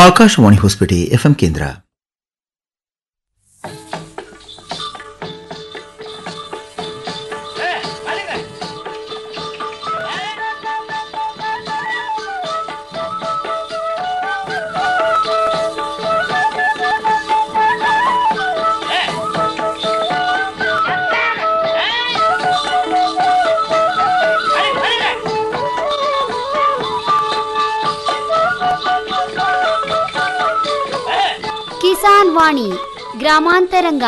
Akashvani Hosapete FM ಕೇಂದ್ರ ಕಿಸಾನ್ ವಾಣಿ ಗ್ರಾಮಾಂತರಂಗ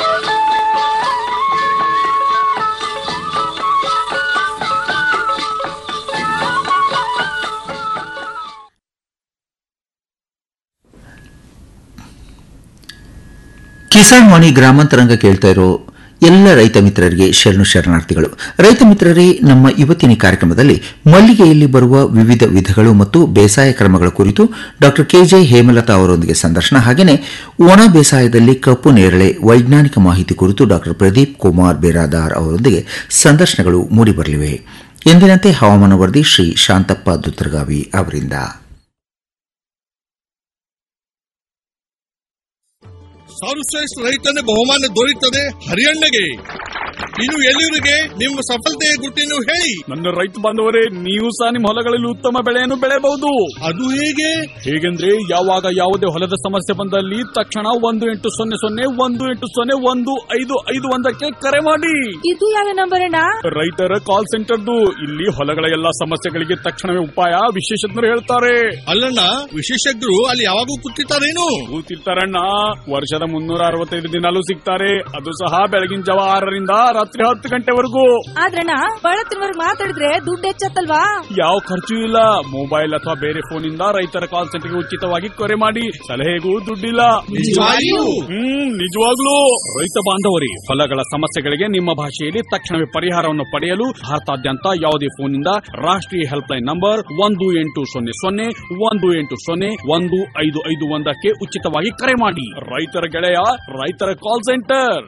ಕಿಸಾನ್ ವಾಣಿ ಗ್ರಾಮಾಂತರಂಗ ಕೇಳ್ತಾ ಇರೋ ಎಲ್ಲ ರೈತ ಮಿತ್ರರಿಗೆ ಶರಣು ಶರಣಾರ್ಥಿಗಳು ರೈತ ಮಿತ್ರರೇ ನಮ್ಮ ಇವತ್ತಿನ ಕಾರ್ಯಕ್ರಮದಲ್ಲಿ ಮಲ್ಲಿಗೆಯಲ್ಲಿ ಬರುವ ವಿವಿಧ ವಿಧಗಳು ಮತ್ತು ಬೇಸಾಯ ಕ್ರಮಗಳ ಕುರಿತು ಡಾ ಕೆಜೆ ಹೇಮಲತಾ ಅವರೊಂದಿಗೆ ಸಂದರ್ಶನ ಹಾಗೆಯೇ ಒಣ ಬೇಸಾಯದಲ್ಲಿ ಕಪ್ಪು ನೇರಳೆ ವೈಜ್ಞಾನಿಕ ಮಾಹಿತಿ ಕುರಿತು ಡಾ ಪ್ರದೀಪ್ ಕುಮಾರ್ ಬೇರಾದಾರ್ ಅವರೊಂದಿಗೆ ಸಂದರ್ಶನಗಳು ಮೂಡಿಬರಲಿವೆ ಎಂದಿನಂತೆ ಹವಾಮಾನ ವರದಿ ಶ್ರೀ ಶಾಂತಪ್ಪ ದುತ್ತರಗಾವಿ ಅವರಿಂದ ಸರ್ವಶ್ರೇಷ್ಠ ರೈತನ ಬಹುಮಾನ ದೊರೆಯುತ್ತದೆ ಹರಿಯಣ್ಣಗೆ ಇನ್ನು ಎಲ್ಲಿವರಿಗೆ ನಿಮ್ಮ ಸಫಲತೆಯ ಗುಟ್ಟಿನ ಹೇಳಿ ನನ್ನ ರೈತ ಬಾಂಧವರೇ ನೀವು ಸಹ ನಿಮ್ಮ ಹೊಲಗಳಲ್ಲಿ ಉತ್ತಮ ಬೆಳೆಯನ್ನು ಬೆಳೆಯಬಹುದು ಅದು ಹೇಗೆ ಹೇಗೆಂದ್ರೆ ಯಾವಾಗ ಯಾವುದೇ ಹೊಲದ ಸಮಸ್ಯೆ ಬಂದಲ್ಲಿ ತಕ್ಷಣ ಒಂದು ಎಂಟು ಸೊನ್ನೆ ಸೊನ್ನೆ ಒಂದು ಎಂಟು ಸೊನ್ನೆ ಒಂದು ಐದು ಐದು ಒಂದಕ್ಕೆ ಕರೆ ಮಾಡಿ ಇದು ಯಾವ ನಂಬರ್ ಅಣ್ಣ ರೈತರ ಕಾಲ್ ಸೆಂಟರ್ದು ಇಲ್ಲಿ ಹೊಲಗಳ ಎಲ್ಲಾ ಸಮಸ್ಯೆಗಳಿಗೆ ತಕ್ಷಣವೇ ಉಪಾಯ ವಿಶೇಷಜ್ಞರು ಹೇಳ್ತಾರೆ ಅಲ್ಲಣ್ಣ ವಿಶೇಷಜ್ಞರು ಅಲ್ಲಿ ಯಾವಾಗೂ ಕೂತಿರ್ತಾರೇನು ಕೂತಿರ್ತಾರಣ್ಣ ವರ್ಷದ ಮುನ್ನೂರ ಅರವತ್ತೈದು ದಿನಾಲೂ ಸಿಗ್ತಾರೆ ಅದು ಸಹ ಬೆಳಗಿನ ಜಾವ ಆರರಿಂದ ರಾತ್ರಿ ಹತ್ತು ಗಂಟೆವರೆಗೂ ಆದ್ರಣ್ಣ ಬಳತ್ತಿನವರ್ಗ್ ಮಾತಾಡಿದ್ರೆ ದುಡ್ಡು ಹೆಚ್ಚತ್ತಲ್ವಾ ಯಾವ ಖರ್ಚು ಇಲ್ಲ ಮೊಬೈಲ್ ಅಥವಾ ಬೇರೆ ಫೋನ್ ಇಂದ ರೈತರ ಕಾಲ್ ಸೆಂಟರ್ಗೆ ಉಚಿತವಾಗಿ ಕರೆ ಮಾಡಿ ಸಲಹೆಗೂ ದುಡ್ಡಿಲ್ಲ ನಿಜವಾಗಿಯೂ? ಹ್ಮ್ ನಿಜವಾಗ್ಲೂ ರೈತ ಬಾಂಧವರಿ ಹೊಲಗಳ ಸಮಸ್ಯೆಗಳಿಗೆ ನಿಮ್ಮ ಭಾಷೆಯಲ್ಲಿ ತಕ್ಷಣವೇ ಪರಿಹಾರವನ್ನು ಪಡೆಯಲು ಭಾರತಾದ್ಯಂತ ಯಾವುದೇ ಫೋನ್ ಇಂದ ರಾಷ್ಟ್ರೀಯ ಹೆಲ್ಪ್ ಲೈನ್ ನಂಬರ್ ಒಂದು ಎಂಟು ಸೊನ್ನೆ ಸೊನ್ನೆ ಒಂದು ಎಂಟು ಸೊನ್ನೆ ಒಂದು ಐದು ಐದು ಒಂದಕ್ಕೆ ಉಚಿತವಾಗಿ ಕರೆ ಮಾಡಿ ರೈತರ ಗೆಳೆಯ ರೈತರ ಕಾಲ್ ಸೆಂಟರ್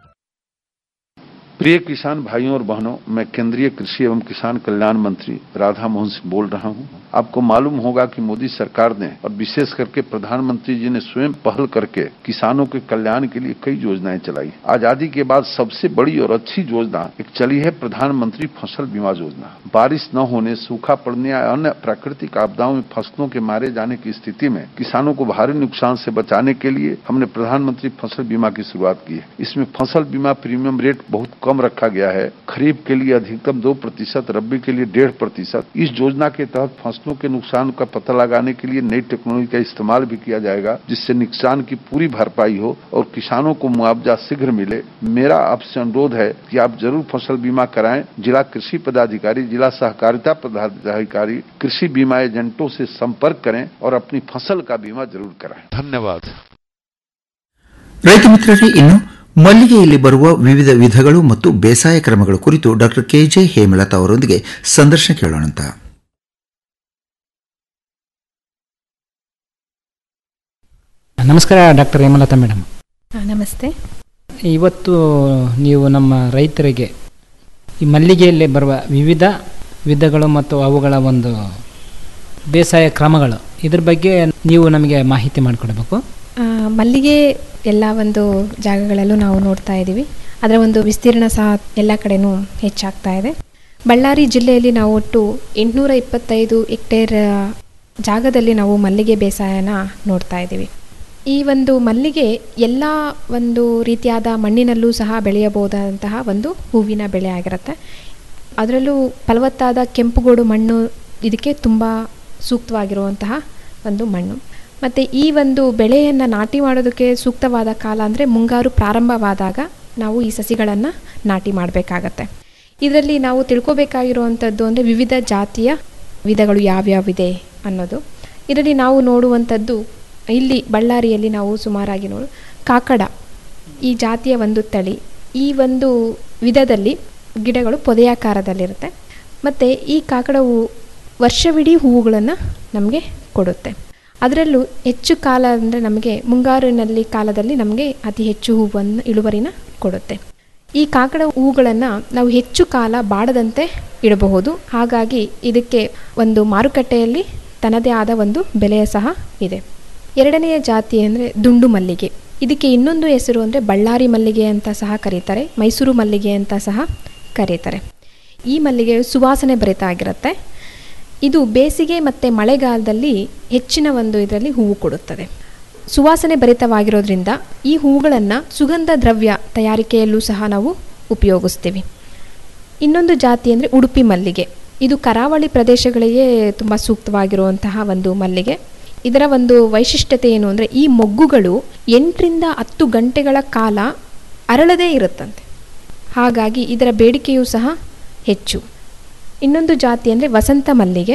प्रिय किसान भाइयों और बहनों मैं केंद्रीय कृषि एवं किसान कल्याण मंत्री राधा मोहन सिंह बोल रहा हूं आपको मालूम होगा कि मोदी सरकार ने और विशेष करके प्रधानमंत्री जी ने स्वयं पहल करके किसानों के कल्याण के लिए कई योजनाएं चलाई आजादी के बाद सबसे बड़ी और अच्छी योजना एक चली है प्रधानमंत्री फसल बीमा योजना बारिश न होने सूखा पड़ने या अन्य प्राकृतिक आपदाओं में फसलों के मारे जाने की स्थिति में किसानों को भारी नुकसान से बचाने के लिए हमने प्रधानमंत्री फसल बीमा की शुरुआत की है इसमें फसल बीमा प्रीमियम रेट बहुत कम रखा गया है खरीफ के लिए अधिकतम दो प्रतिशत रबी के लिए डेढ़ प्रतिशत इस योजना के तहत फसलों के नुकसान का पता लगाने के लिए नई टेक्नोलॉजी का इस्तेमाल भी किया जाएगा जिससे नुकसान की पूरी भरपाई हो और किसानों को मुआवजा शीघ्र मिले मेरा आपसे अनुरोध है कि आप जरूर फसल बीमा कराएं जिला कृषि पदाधिकारी जिला सहकारिता पदाधिकारी कृषि बीमा एजेंटों से संपर्क करें और अपनी फसल का बीमा जरूर कराएं धन्यवाद ರೈತ ಮಿತ್ರರೇ ಇನ್ನು ಮಲ್ಲಿಗೆಯಲ್ಲಿ ಬರುವ ವಿವಿಧ ವಿಧಗಳು ಮತ್ತು ಬೇಸಾಯ ಕ್ರಮಗಳ ಕುರಿತು ಡಾ ಕೆಜೆ ಹೇಮಲತಾ ಅವರೊಂದಿಗೆ ಸಂದರ್ಶನ ಕೇಳೋಣಂತ ನಮಸ್ಕಾರ ಡಾಕ್ಟರ್ ಹೇಮಲತಾ ಮೇಡಮ್ ನಮಸ್ತೆ ಇವತ್ತು ನೀವು ನಮ್ಮ ರೈತರಿಗೆ ಈ ಮಲ್ಲಿಗೆಯಲ್ಲಿ ಬರುವ ವಿವಿಧ ವಿಧಗಳು ಮತ್ತು ಅವುಗಳ ಒಂದು ಬೇಸಾಯ ಕ್ರಮಗಳು ಇದ್ರ ಬಗ್ಗೆ ನೀವು ನಮಗೆ ಮಾಹಿತಿ ಮಾಡಿಕೊಡ್ಬೇಕು ಆ, ಮಲ್ಲಿಗೆ ಎಲ್ಲ ಒಂದು ಜಾಗಗಳಲ್ಲೂ ನಾವು ನೋಡ್ತಾ ಇದ್ದೀವಿ ಅದರ ಒಂದು ವಿಸ್ತೀರ್ಣ ಸಹ ಎಲ್ಲ ಕಡೆನೂ ಹೆಚ್ಚಾಗ್ತಾ ಇದೆ ಬಳ್ಳಾರಿ ಜಿಲ್ಲೆಯಲ್ಲಿ ನಾವು ಒಟ್ಟು ಎಂಟುನೂರ ಇಪ್ಪತ್ತೈದು ಹೆಕ್ಟೇರ್ ಆ, ಜಾಗದಲ್ಲಿ ನಾವು ಮಲ್ಲಿಗೆ ಬೇಸಾಯನ ನೋಡ್ತಾ ಇದ್ದೀವಿ ಈ ಒಂದು ಮಲ್ಲಿಗೆ ಎಲ್ಲ ಒಂದು ರೀತಿಯಾದ ಮಣ್ಣಿನಲ್ಲೂ ಸಹ ಬೆಳೆಯಬಹುದಾದಂತಹ ಒಂದು ಹೂವಿನ ಬೆಳೆ ಆಗಿರುತ್ತೆ ಅದರಲ್ಲೂ ಫಲವತ್ತಾದ ಕೆಂಪುಗೋಡು ಮಣ್ಣು ಇದಕ್ಕೆ ತುಂಬ ಸೂಕ್ತವಾಗಿರುವಂತಹ ಒಂದು ಮಣ್ಣು ಮತ್ತು ಈ ಒಂದು ಬೆಳೆಯನ್ನು ನಾಟಿ ಮಾಡೋದಕ್ಕೆ ಸೂಕ್ತವಾದ ಕಾಲ ಅಂದರೆ ಮುಂಗಾರು ಪ್ರಾರಂಭವಾದಾಗ ನಾವು ಈ ಸಸಿಗಳನ್ನು ನಾಟಿ ಮಾಡಬೇಕಾಗತ್ತೆ ಇದರಲ್ಲಿ ನಾವು ತಿಳ್ಕೊಬೇಕಾಗಿರುವಂಥದ್ದು ಅಂದರೆ ವಿವಿಧ ಜಾತಿಯ ವಿಧಗಳು ಯಾವ್ಯಾವಿದೆ ಅನ್ನೋದು ಇದರಲ್ಲಿ ನಾವು ನೋಡುವಂಥದ್ದು ಇಲ್ಲಿ ಬಳ್ಳಾರಿಯಲ್ಲಿ ನಾವು ಸುಮಾರಾಗಿ ನೋಡು ಕಾಕಡ ಈ ಜಾತಿಯ ಒಂದು ತಳಿ ಈ ಒಂದು ವಿಧದಲ್ಲಿ ಗಿಡಗಳು ಪೊದೆಯಾಕಾರದಲ್ಲಿರುತ್ತೆ ಮತ್ತು ಈ ಕಾಕಡವು ವರ್ಷವಿಡೀ ಹೂವುಗಳನ್ನು ನಮಗೆ ಕೊಡುತ್ತೆ ಅದರಲ್ಲೂ ಹೆಚ್ಚು ಕಾಲ ಅಂದರೆ ನಮಗೆ ಮುಂಗಾರಿನಲ್ಲಿ ಕಾಲದಲ್ಲಿ ನಮಗೆ ಅತಿ ಹೆಚ್ಚು ಹೂವನ್ನು ಇಳುವರಿನ ಕೊಡುತ್ತೆ ಈ ಕಾಕಡ ಹೂಗಳನ್ನು ನಾವು ಹೆಚ್ಚು ಕಾಲ ಬಾಡದಂತೆ ಇಡಬಹುದು ಹಾಗಾಗಿ ಇದಕ್ಕೆ ಒಂದು ಮಾರುಕಟ್ಟೆಯಲ್ಲಿ ತನ್ನದೇ ಆದ ಒಂದು ಬೆಲೆಯ ಸಹ ಇದೆ ಎರಡನೆಯ ಜಾತಿ ಅಂದರೆ ದುಂಡು ಮಲ್ಲಿಗೆ ಇದಕ್ಕೆ ಇನ್ನೊಂದು ಹೆಸರು ಅಂದರೆ ಬಳ್ಳಾರಿ ಮಲ್ಲಿಗೆ ಅಂತ ಸಹ ಕರೀತಾರೆ ಮೈಸೂರು ಮಲ್ಲಿಗೆ ಅಂತ ಸಹ ಕರೀತಾರೆ ಈ ಮಲ್ಲಿಗೆ ಸುವಾಸನೆ ಭರಿತ ಆಗಿರುತ್ತೆ ಇದು ಬೇಸಿಗೆ ಮತ್ತು ಮಳೆಗಾಲದಲ್ಲಿ ಹೆಚ್ಚಿನ ಒಂದು ಇದರಲ್ಲಿ ಹೂವು ಕೊಡುತ್ತದೆ ಸುವಾಸನೆ ಭರಿತವಾಗಿರೋದ್ರಿಂದ ಈ ಹೂವುಗಳನ್ನು ಸುಗಂಧ ದ್ರವ್ಯ ತಯಾರಿಕೆಯಲ್ಲೂ ಸಹ ನಾವು ಉಪಯೋಗಿಸ್ತೀವಿ ಇನ್ನೊಂದು ಜಾತಿ ಅಂದರೆ ಉಡುಪಿ ಮಲ್ಲಿಗೆ ಇದು ಕರಾವಳಿ ಪ್ರದೇಶಗಳಿಗೆ ತುಂಬ ಸೂಕ್ತವಾಗಿರುವಂತಹ ಒಂದು ಮಲ್ಲಿಗೆ ಇದರ ಒಂದು ವೈಶಿಷ್ಟ್ಯತೆ ಏನು ಅಂದರೆ ಈ ಮೊಗ್ಗುಗಳು ಎಂಟರಿಂದ ಹತ್ತು ಗಂಟೆಗಳ ಕಾಲ ಅರಳದೇ ಇರುತ್ತಂತೆ ಹಾಗಾಗಿ ಇದರ ಬೇಡಿಕೆಯೂ ಸಹ ಹೆಚ್ಚು ಇನ್ನೊಂದು ಜಾತಿ ಅಂದರೆ ವಸಂತ ಮಲ್ಲಿಗೆ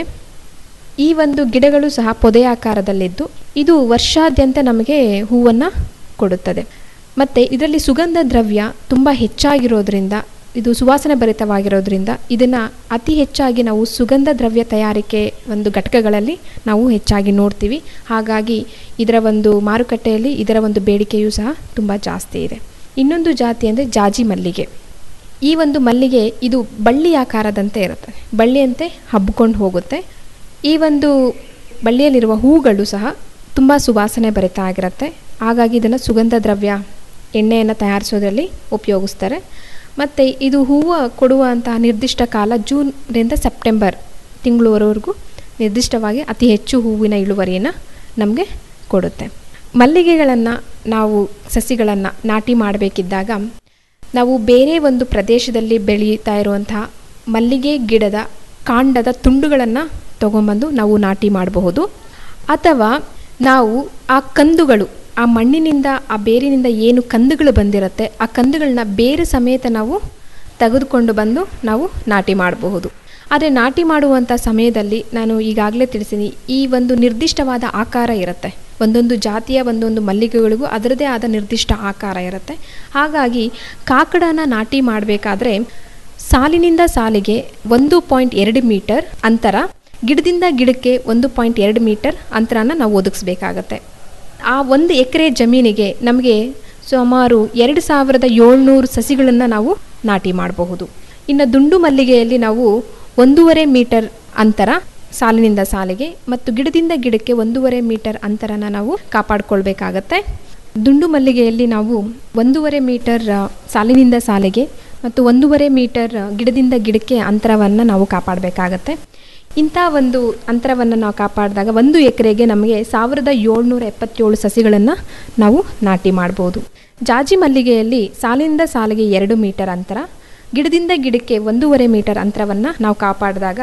ಈ ಒಂದು ಗಿಡಗಳು ಸಹ ಪೊದೆ ಆಕಾರದಲ್ಲಿದ್ದು ಇದು ವರ್ಷಾದ್ಯಂತ ನಮಗೆ ಹೂವನ್ನು ಕೊಡುತ್ತದೆ ಮತ್ತು ಇದರಲ್ಲಿ ಸುಗಂಧ ದ್ರವ್ಯ ತುಂಬ ಹೆಚ್ಚಾಗಿರೋದ್ರಿಂದ ಇದು ಸುವಾಸನೆ ಭರಿತವಾಗಿರೋದ್ರಿಂದ ಇದನ್ನು ಅತಿ ಹೆಚ್ಚಾಗಿ ನಾವು ಸುಗಂಧ ದ್ರವ್ಯ ತಯಾರಿಕೆ ಒಂದು ಘಟಕಗಳಲ್ಲಿ ನಾವು ಹೆಚ್ಚಾಗಿ ನೋಡ್ತೀವಿ ಹಾಗಾಗಿ ಇದರ ಒಂದು ಮಾರುಕಟ್ಟೆಯಲ್ಲಿ ಇದರ ಒಂದು ಬೇಡಿಕೆಯೂ ಸಹ ತುಂಬ ಜಾಸ್ತಿ ಇದೆ ಇನ್ನೊಂದು ಜಾತಿ ಅಂದರೆ ಜಾಜಿ ಮಲ್ಲಿಗೆ ಈ ಒಂದು ಮಲ್ಲಿಗೆ ಇದು ಬಳ್ಳಿ ಆಕಾರದಂತೆ ಇರುತ್ತೆ ಬಳ್ಳಿಯಂತೆ ಹಬ್ಕೊಂಡು ಹೋಗುತ್ತೆ ಈ ಒಂದು ಬಳ್ಳಿಯಲ್ಲಿರುವ ಹೂಗಳು ಸಹ ತುಂಬ ಸುವಾಸನೆ ಭರಿತ ಆಗಿರುತ್ತೆ ಹಾಗಾಗಿ ಇದನ್ನು ಸುಗಂಧ ದ್ರವ್ಯ ಎಣ್ಣೆಯನ್ನು ತಯಾರಿಸೋದ್ರಲ್ಲಿ ಉಪಯೋಗಿಸ್ತಾರೆ ಮತ್ತು ಇದು ಹೂವು ಕೊಡುವಂತಹ ನಿರ್ದಿಷ್ಟ ಕಾಲ ಜೂನ್ರಿಂದ ಸೆಪ್ಟೆಂಬರ್ ತಿಂಗಳವರೆಗೂ ನಿರ್ದಿಷ್ಟವಾಗಿ ಅತಿ ಹೆಚ್ಚು ಹೂವಿನ ಇಳುವರಿಯನ್ನು ನಮಗೆ ಕೊಡುತ್ತೆ ಮಲ್ಲಿಗೆಗಳನ್ನು ನಾವು ಸಸಿಗಳನ್ನು ನಾಟಿ ಮಾಡಬೇಕಿದ್ದಾಗ ನಾವು ಬೇರೆ ಒಂದು ಪ್ರದೇಶದಲ್ಲಿ ಬೆಳೀತಾ ಇರುವಂತಹ ಮಲ್ಲಿಗೆ ಗಿಡದ ಕಾಂಡದ ತುಂಡುಗಳನ್ನು ತಗೊಂಬಂದು ನಾವು ನಾಟಿ ಮಾಡಬಹುದು ಅಥವಾ ನಾವು ಆ ಕಂದುಗಳು ಆ ಮಣ್ಣಿನಿಂದ ಆ ಬೇರಿನಿಂದ ಏನು ಕಂದುಗಳು ಬಂದಿರುತ್ತೆ ಆ ಕಂದುಗಳನ್ನ ಬೇರು ಸಮೇತ ನಾವು ತೆಗೆದುಕೊಂಡು ಬಂದು ನಾವು ನಾಟಿ ಮಾಡಬಹುದು ಆದರೆ ನಾಟಿ ಮಾಡುವಂಥ ಸಮಯದಲ್ಲಿ ನಾನು ಈಗಾಗಲೇ ತಿಳಿಸಿನಿ ಈ ಒಂದು ನಿರ್ದಿಷ್ಟವಾದ ಆಕಾರ ಇರುತ್ತೆ ಒಂದೊಂದು ಜಾತಿಯ ಒಂದೊಂದು ಮಲ್ಲಿಗೆಗಳಿಗೂ ಅದರದೇ ಆದ ನಿರ್ದಿಷ್ಟ ಆಕಾರ ಇರುತ್ತೆ ಹಾಗಾಗಿ ಕಾಕಡನ ನಾಟಿ ಮಾಡಬೇಕಾದ್ರೆ ಸಾಲಿನಿಂದ ಸಾಲಿಗೆ ಒಂದು ಪಾಯಿಂಟ್ ಎರಡು ಮೀಟರ್ ಅಂತರ ಗಿಡದಿಂದ ಗಿಡಕ್ಕೆ ಒಂದು ಪಾಯಿಂಟ್ ಎರಡು ಮೀಟರ್ ಅಂತರನ ನಾವು ಒದಗಿಸ್ಬೇಕಾಗತ್ತೆ ಆ ಒಂದು ಎಕರೆ ಜಮೀನಿಗೆ ನಮಗೆ ಸುಮಾರು ಎರಡು ಸಾವಿರದ ಏಳ್ನೂರು ಸಸಿಗಳನ್ನು ನಾವು ನಾಟಿ ಮಾಡಬಹುದು ಇನ್ನು ದುಂಡು ಮಲ್ಲಿಗೆಯಲ್ಲಿ ನಾವು ಒಂದೂವರೆ ಮೀಟರ್ ಅಂತರ ಸಾಲಿನಿಂದ ಸಾಲಿಗೆ ಮತ್ತು ಗಿಡದಿಂದ ಗಿಡಕ್ಕೆ ಒಂದೂವರೆ ಮೀಟರ್ ಅಂತರನ ನಾವು ಕಾಪಾಡಿಕೊಳ್ಬೇಕಾಗತ್ತೆ ದುಂಡು ಮಲ್ಲಿಗೆಯಲ್ಲಿ ನಾವು ಒಂದೂವರೆ ಮೀಟರ್ ಆ, ಸಾಲಿನಿಂದ ಸಾಲಿಗೆ ಮತ್ತು ಒಂದೂವರೆ ಮೀಟರ್ ಆ, ಗಿಡದಿಂದ ಗಿಡಕ್ಕೆ ಅಂತರವನ್ನು ನಾವು ಕಾಪಾಡಬೇಕಾಗತ್ತೆ ಇಂಥ ಒಂದು ಅಂತರವನ್ನು ನಾವು ಕಾಪಾಡಿದಾಗ ಒಂದು ಎಕರೆಗೆ ನಮಗೆ ಸಾವಿರದ ಏಳ್ನೂರ ಎಪ್ಪತ್ತೇಳು ಸಸಿಗಳನ್ನು ನಾವು ನಾಟಿ ಮಾಡ್ಬೋದು ಜಾಜಿ ಮಲ್ಲಿಗೆಯಲ್ಲಿ ಸಾಲಿನಿಂದ ಸಾಲಿಗೆ ಎರಡು ಮೀಟರ್ ಅಂತರ ಗಿಡದಿಂದ ಗಿಡಕ್ಕೆ ಒಂದೂವರೆ ಮೀಟರ್ ಅಂತರವನ್ನು ನಾವು ಕಾಪಾಡಿದಾಗ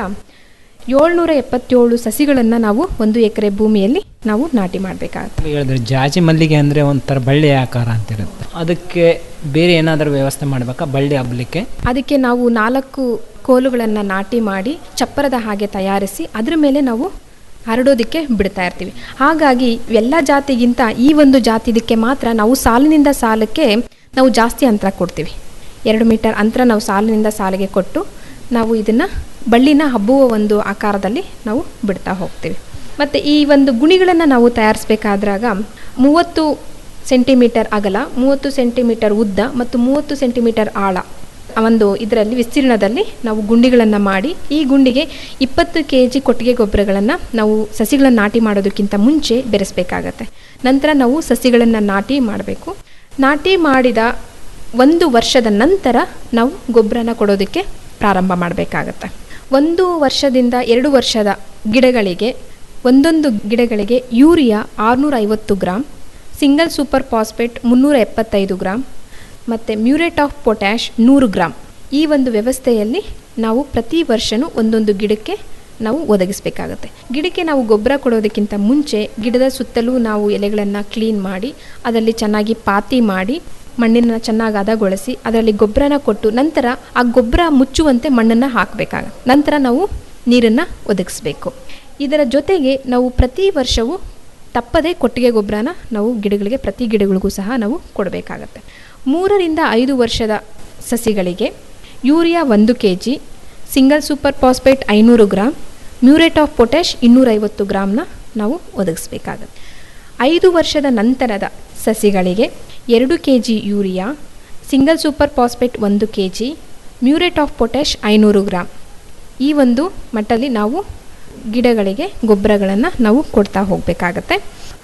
ಏಳ್ನೂರ ಎಪ್ಪತ್ತೇಳು ಸಸಿಗಳನ್ನು ನಾವು ಒಂದು ಎಕರೆ ಭೂಮಿಯಲ್ಲಿ ನಾವು ನಾಟಿ ಮಾಡಬೇಕಾಗುತ್ತೆ ಹೇಳಿದ್ರೆ ಜಾಜಿ ಮಲ್ಲಿಗೆ ಅಂದರೆ ಒಂಥರ ಬಳ್ಳಿ ಆಕಾರ ಅಂತಿರುತ್ತೆ ಅದಕ್ಕೆ ಬೇರೆ ಏನಾದರೂ ವ್ಯವಸ್ಥೆ ಮಾಡಬೇಕಾ ಬಳ್ಳಿ ಹಬ್ಬಲಿಕ್ಕೆ ಅದಕ್ಕೆ ನಾವು ನಾಲ್ಕು ಕೋಲುಗಳನ್ನು ನಾಟಿ ಮಾಡಿ ಚಪ್ಪರದ ಹಾಗೆ ತಯಾರಿಸಿ ಅದ್ರ ಮೇಲೆ ನಾವು ಹರಡೋದಕ್ಕೆ ಬಿಡ್ತಾ ಇರ್ತೀವಿ ಹಾಗಾಗಿ ಎಲ್ಲ ಜಾತಿಗಿಂತ ಈ ಒಂದು ಜಾತಿದಕ್ಕೆ ಮಾತ್ರ ನಾವು ಸಾಲಿನಿಂದ ಸಾಲಕ್ಕೆ ನಾವು ಜಾಸ್ತಿ ಅಂತರ ಕೊಡ್ತೀವಿ ಎರಡು ಮೀಟರ್ ಅಂತರ ನಾವು ಸಾಲಿನಿಂದ ಸಾಲಿಗೆ ಕೊಟ್ಟು ನಾವು ಇದನ್ನು ಬಳ್ಳಿನ ಹಬ್ಬುವ ಒಂದು ಆಕಾರದಲ್ಲಿ ನಾವು ಬಿಡ್ತಾ ಹೋಗ್ತೀವಿ ಮತ್ತು ಈ ಒಂದು ಗುಣಿಗಳನ್ನು ನಾವು ತಯಾರಿಸ್ಬೇಕಾದ್ರಾಗ ಮೂವತ್ತು ಸೆಂಟಿಮೀಟರ್ ಅಗಲ ಮೂವತ್ತು ಸೆಂಟಿಮೀಟರ್ ಉದ್ದ ಮತ್ತು ಮೂವತ್ತು ಸೆಂಟಿಮೀಟರ್ ಆಳ ಆ ಒಂದು ಇದರಲ್ಲಿ ವಿಸ್ತೀರ್ಣದಲ್ಲಿ ನಾವು ಗುಂಡಿಗಳನ್ನು ಮಾಡಿ ಈ ಗುಂಡಿಗೆ ಇಪ್ಪತ್ತು ಕೆ ಜಿ ಕೊಟ್ಟಿಗೆ ಗೊಬ್ಬರಗಳನ್ನು ನಾವು ಸಸಿಗಳನ್ನು ನಾಟಿ ಮಾಡೋದಕ್ಕಿಂತ ಮುಂಚೆ ಬೆರೆಸಬೇಕಾಗತ್ತೆ ನಂತರ ನಾವು ಸಸಿಗಳನ್ನು ನಾಟಿ ಮಾಡಬೇಕು ನಾಟಿ ಮಾಡಿದ ಒಂದು ವರ್ಷದ ನಂತರ ನಾವು ಗೊಬ್ಬರನ ಕೊಡೋದಕ್ಕೆ ಪ್ರಾರಂಭ ಮಾಡಬೇಕಾಗತ್ತೆ ಒಂದು ವರ್ಷದಿಂದ ಎರಡು ವರ್ಷದ ಗಿಡಗಳಿಗೆ ಒಂದೊಂದು ಗಿಡಗಳಿಗೆ ಯೂರಿಯಾ ಆರುನೂರ ಐವತ್ತು ಗ್ರಾಮ್ ಸಿಂಗಲ್ ಸೂಪರ್ ಫಾಸ್ಫೇಟ್ ಮುನ್ನೂರ ಎಪ್ಪತ್ತೈದು ಗ್ರಾಮ್ ಮತ್ತು ಮ್ಯೂರೇಟ್ ಆಫ್ ಪೊಟ್ಯಾಶ್ ನೂರು ಗ್ರಾಮ್ ಈ ಒಂದು ವ್ಯವಸ್ಥೆಯಲ್ಲಿ ನಾವು ಪ್ರತಿ ವರ್ಷವೂ ಒಂದೊಂದು ಗಿಡಕ್ಕೆ ನಾವು ಒದಗಿಸಬೇಕಾಗತ್ತೆ ಗಿಡಕ್ಕೆ ನಾವು ಗೊಬ್ಬರ ಕೊಡೋದಕ್ಕಿಂತ ಮುಂಚೆ ಗಿಡದ ಸುತ್ತಲೂ ನಾವು ಎಲೆಗಳನ್ನು ಕ್ಲೀನ್ ಮಾಡಿ ಅದರಲ್ಲಿ ಚೆನ್ನಾಗಿ ಪಾತಿ ಮಾಡಿ ಮಣ್ಣನ್ನು ಚೆನ್ನಾಗಿ ಹದಗೊಳಿಸಿ ಅದರಲ್ಲಿ ಗೊಬ್ಬರನ ಕೊಟ್ಟು ನಂತರ ಆ ಗೊಬ್ಬರ ಮುಚ್ಚುವಂತೆ ಮಣ್ಣನ್ನು ಹಾಕಬೇಕಾಗತ್ತೆ ನಂತರ ನಾವು ನೀರನ್ನು ಒದಗಿಸ್ಬೇಕು ಇದರ ಜೊತೆಗೆ ನಾವು ಪ್ರತಿ ವರ್ಷವೂ ತಪ್ಪದೇ ಕೊಟ್ಟಿಗೆ ಗೊಬ್ಬರನ ನಾವು ಗಿಡಗಳಿಗೆ ಪ್ರತಿ ಗಿಡಗಳಿಗೂ ಸಹ ನಾವು ಕೊಡಬೇಕಾಗತ್ತೆ ಮೂರರಿಂದ ಐದು ವರ್ಷದ ಸಸಿಗಳಿಗೆ ಯೂರಿಯಾ ಒಂದು K G single superphosphate ಐನೂರು ಗ್ರಾಮ್ ಮ್ಯೂರೇಟ್ ಆಫ್ ಪೊಟ್ಯಾಶ್ ಇನ್ನೂರೈವತ್ತು ಗ್ರಾಮ್ನ ನಾವು ಒದಗಿಸ್ಬೇಕಾಗತ್ತೆ ಐದು ವರ್ಷದ ನಂತರದ ಸಸಿಗಳಿಗೆ ಎರಡು K G urea single superphosphate ಒಂದು K G muriate of potash ಐನೂರು ಗ್ರಾಮ್ ಈ ಒಂದು ಮಟ್ಟಲ್ಲಿ ನಾವು ಗಿಡಗಳಿಗೆ ಗೊಬ್ಬರಗಳನ್ನು ನಾವು ಕೊಡ್ತಾ ಹೋಗಬೇಕಾಗತ್ತೆ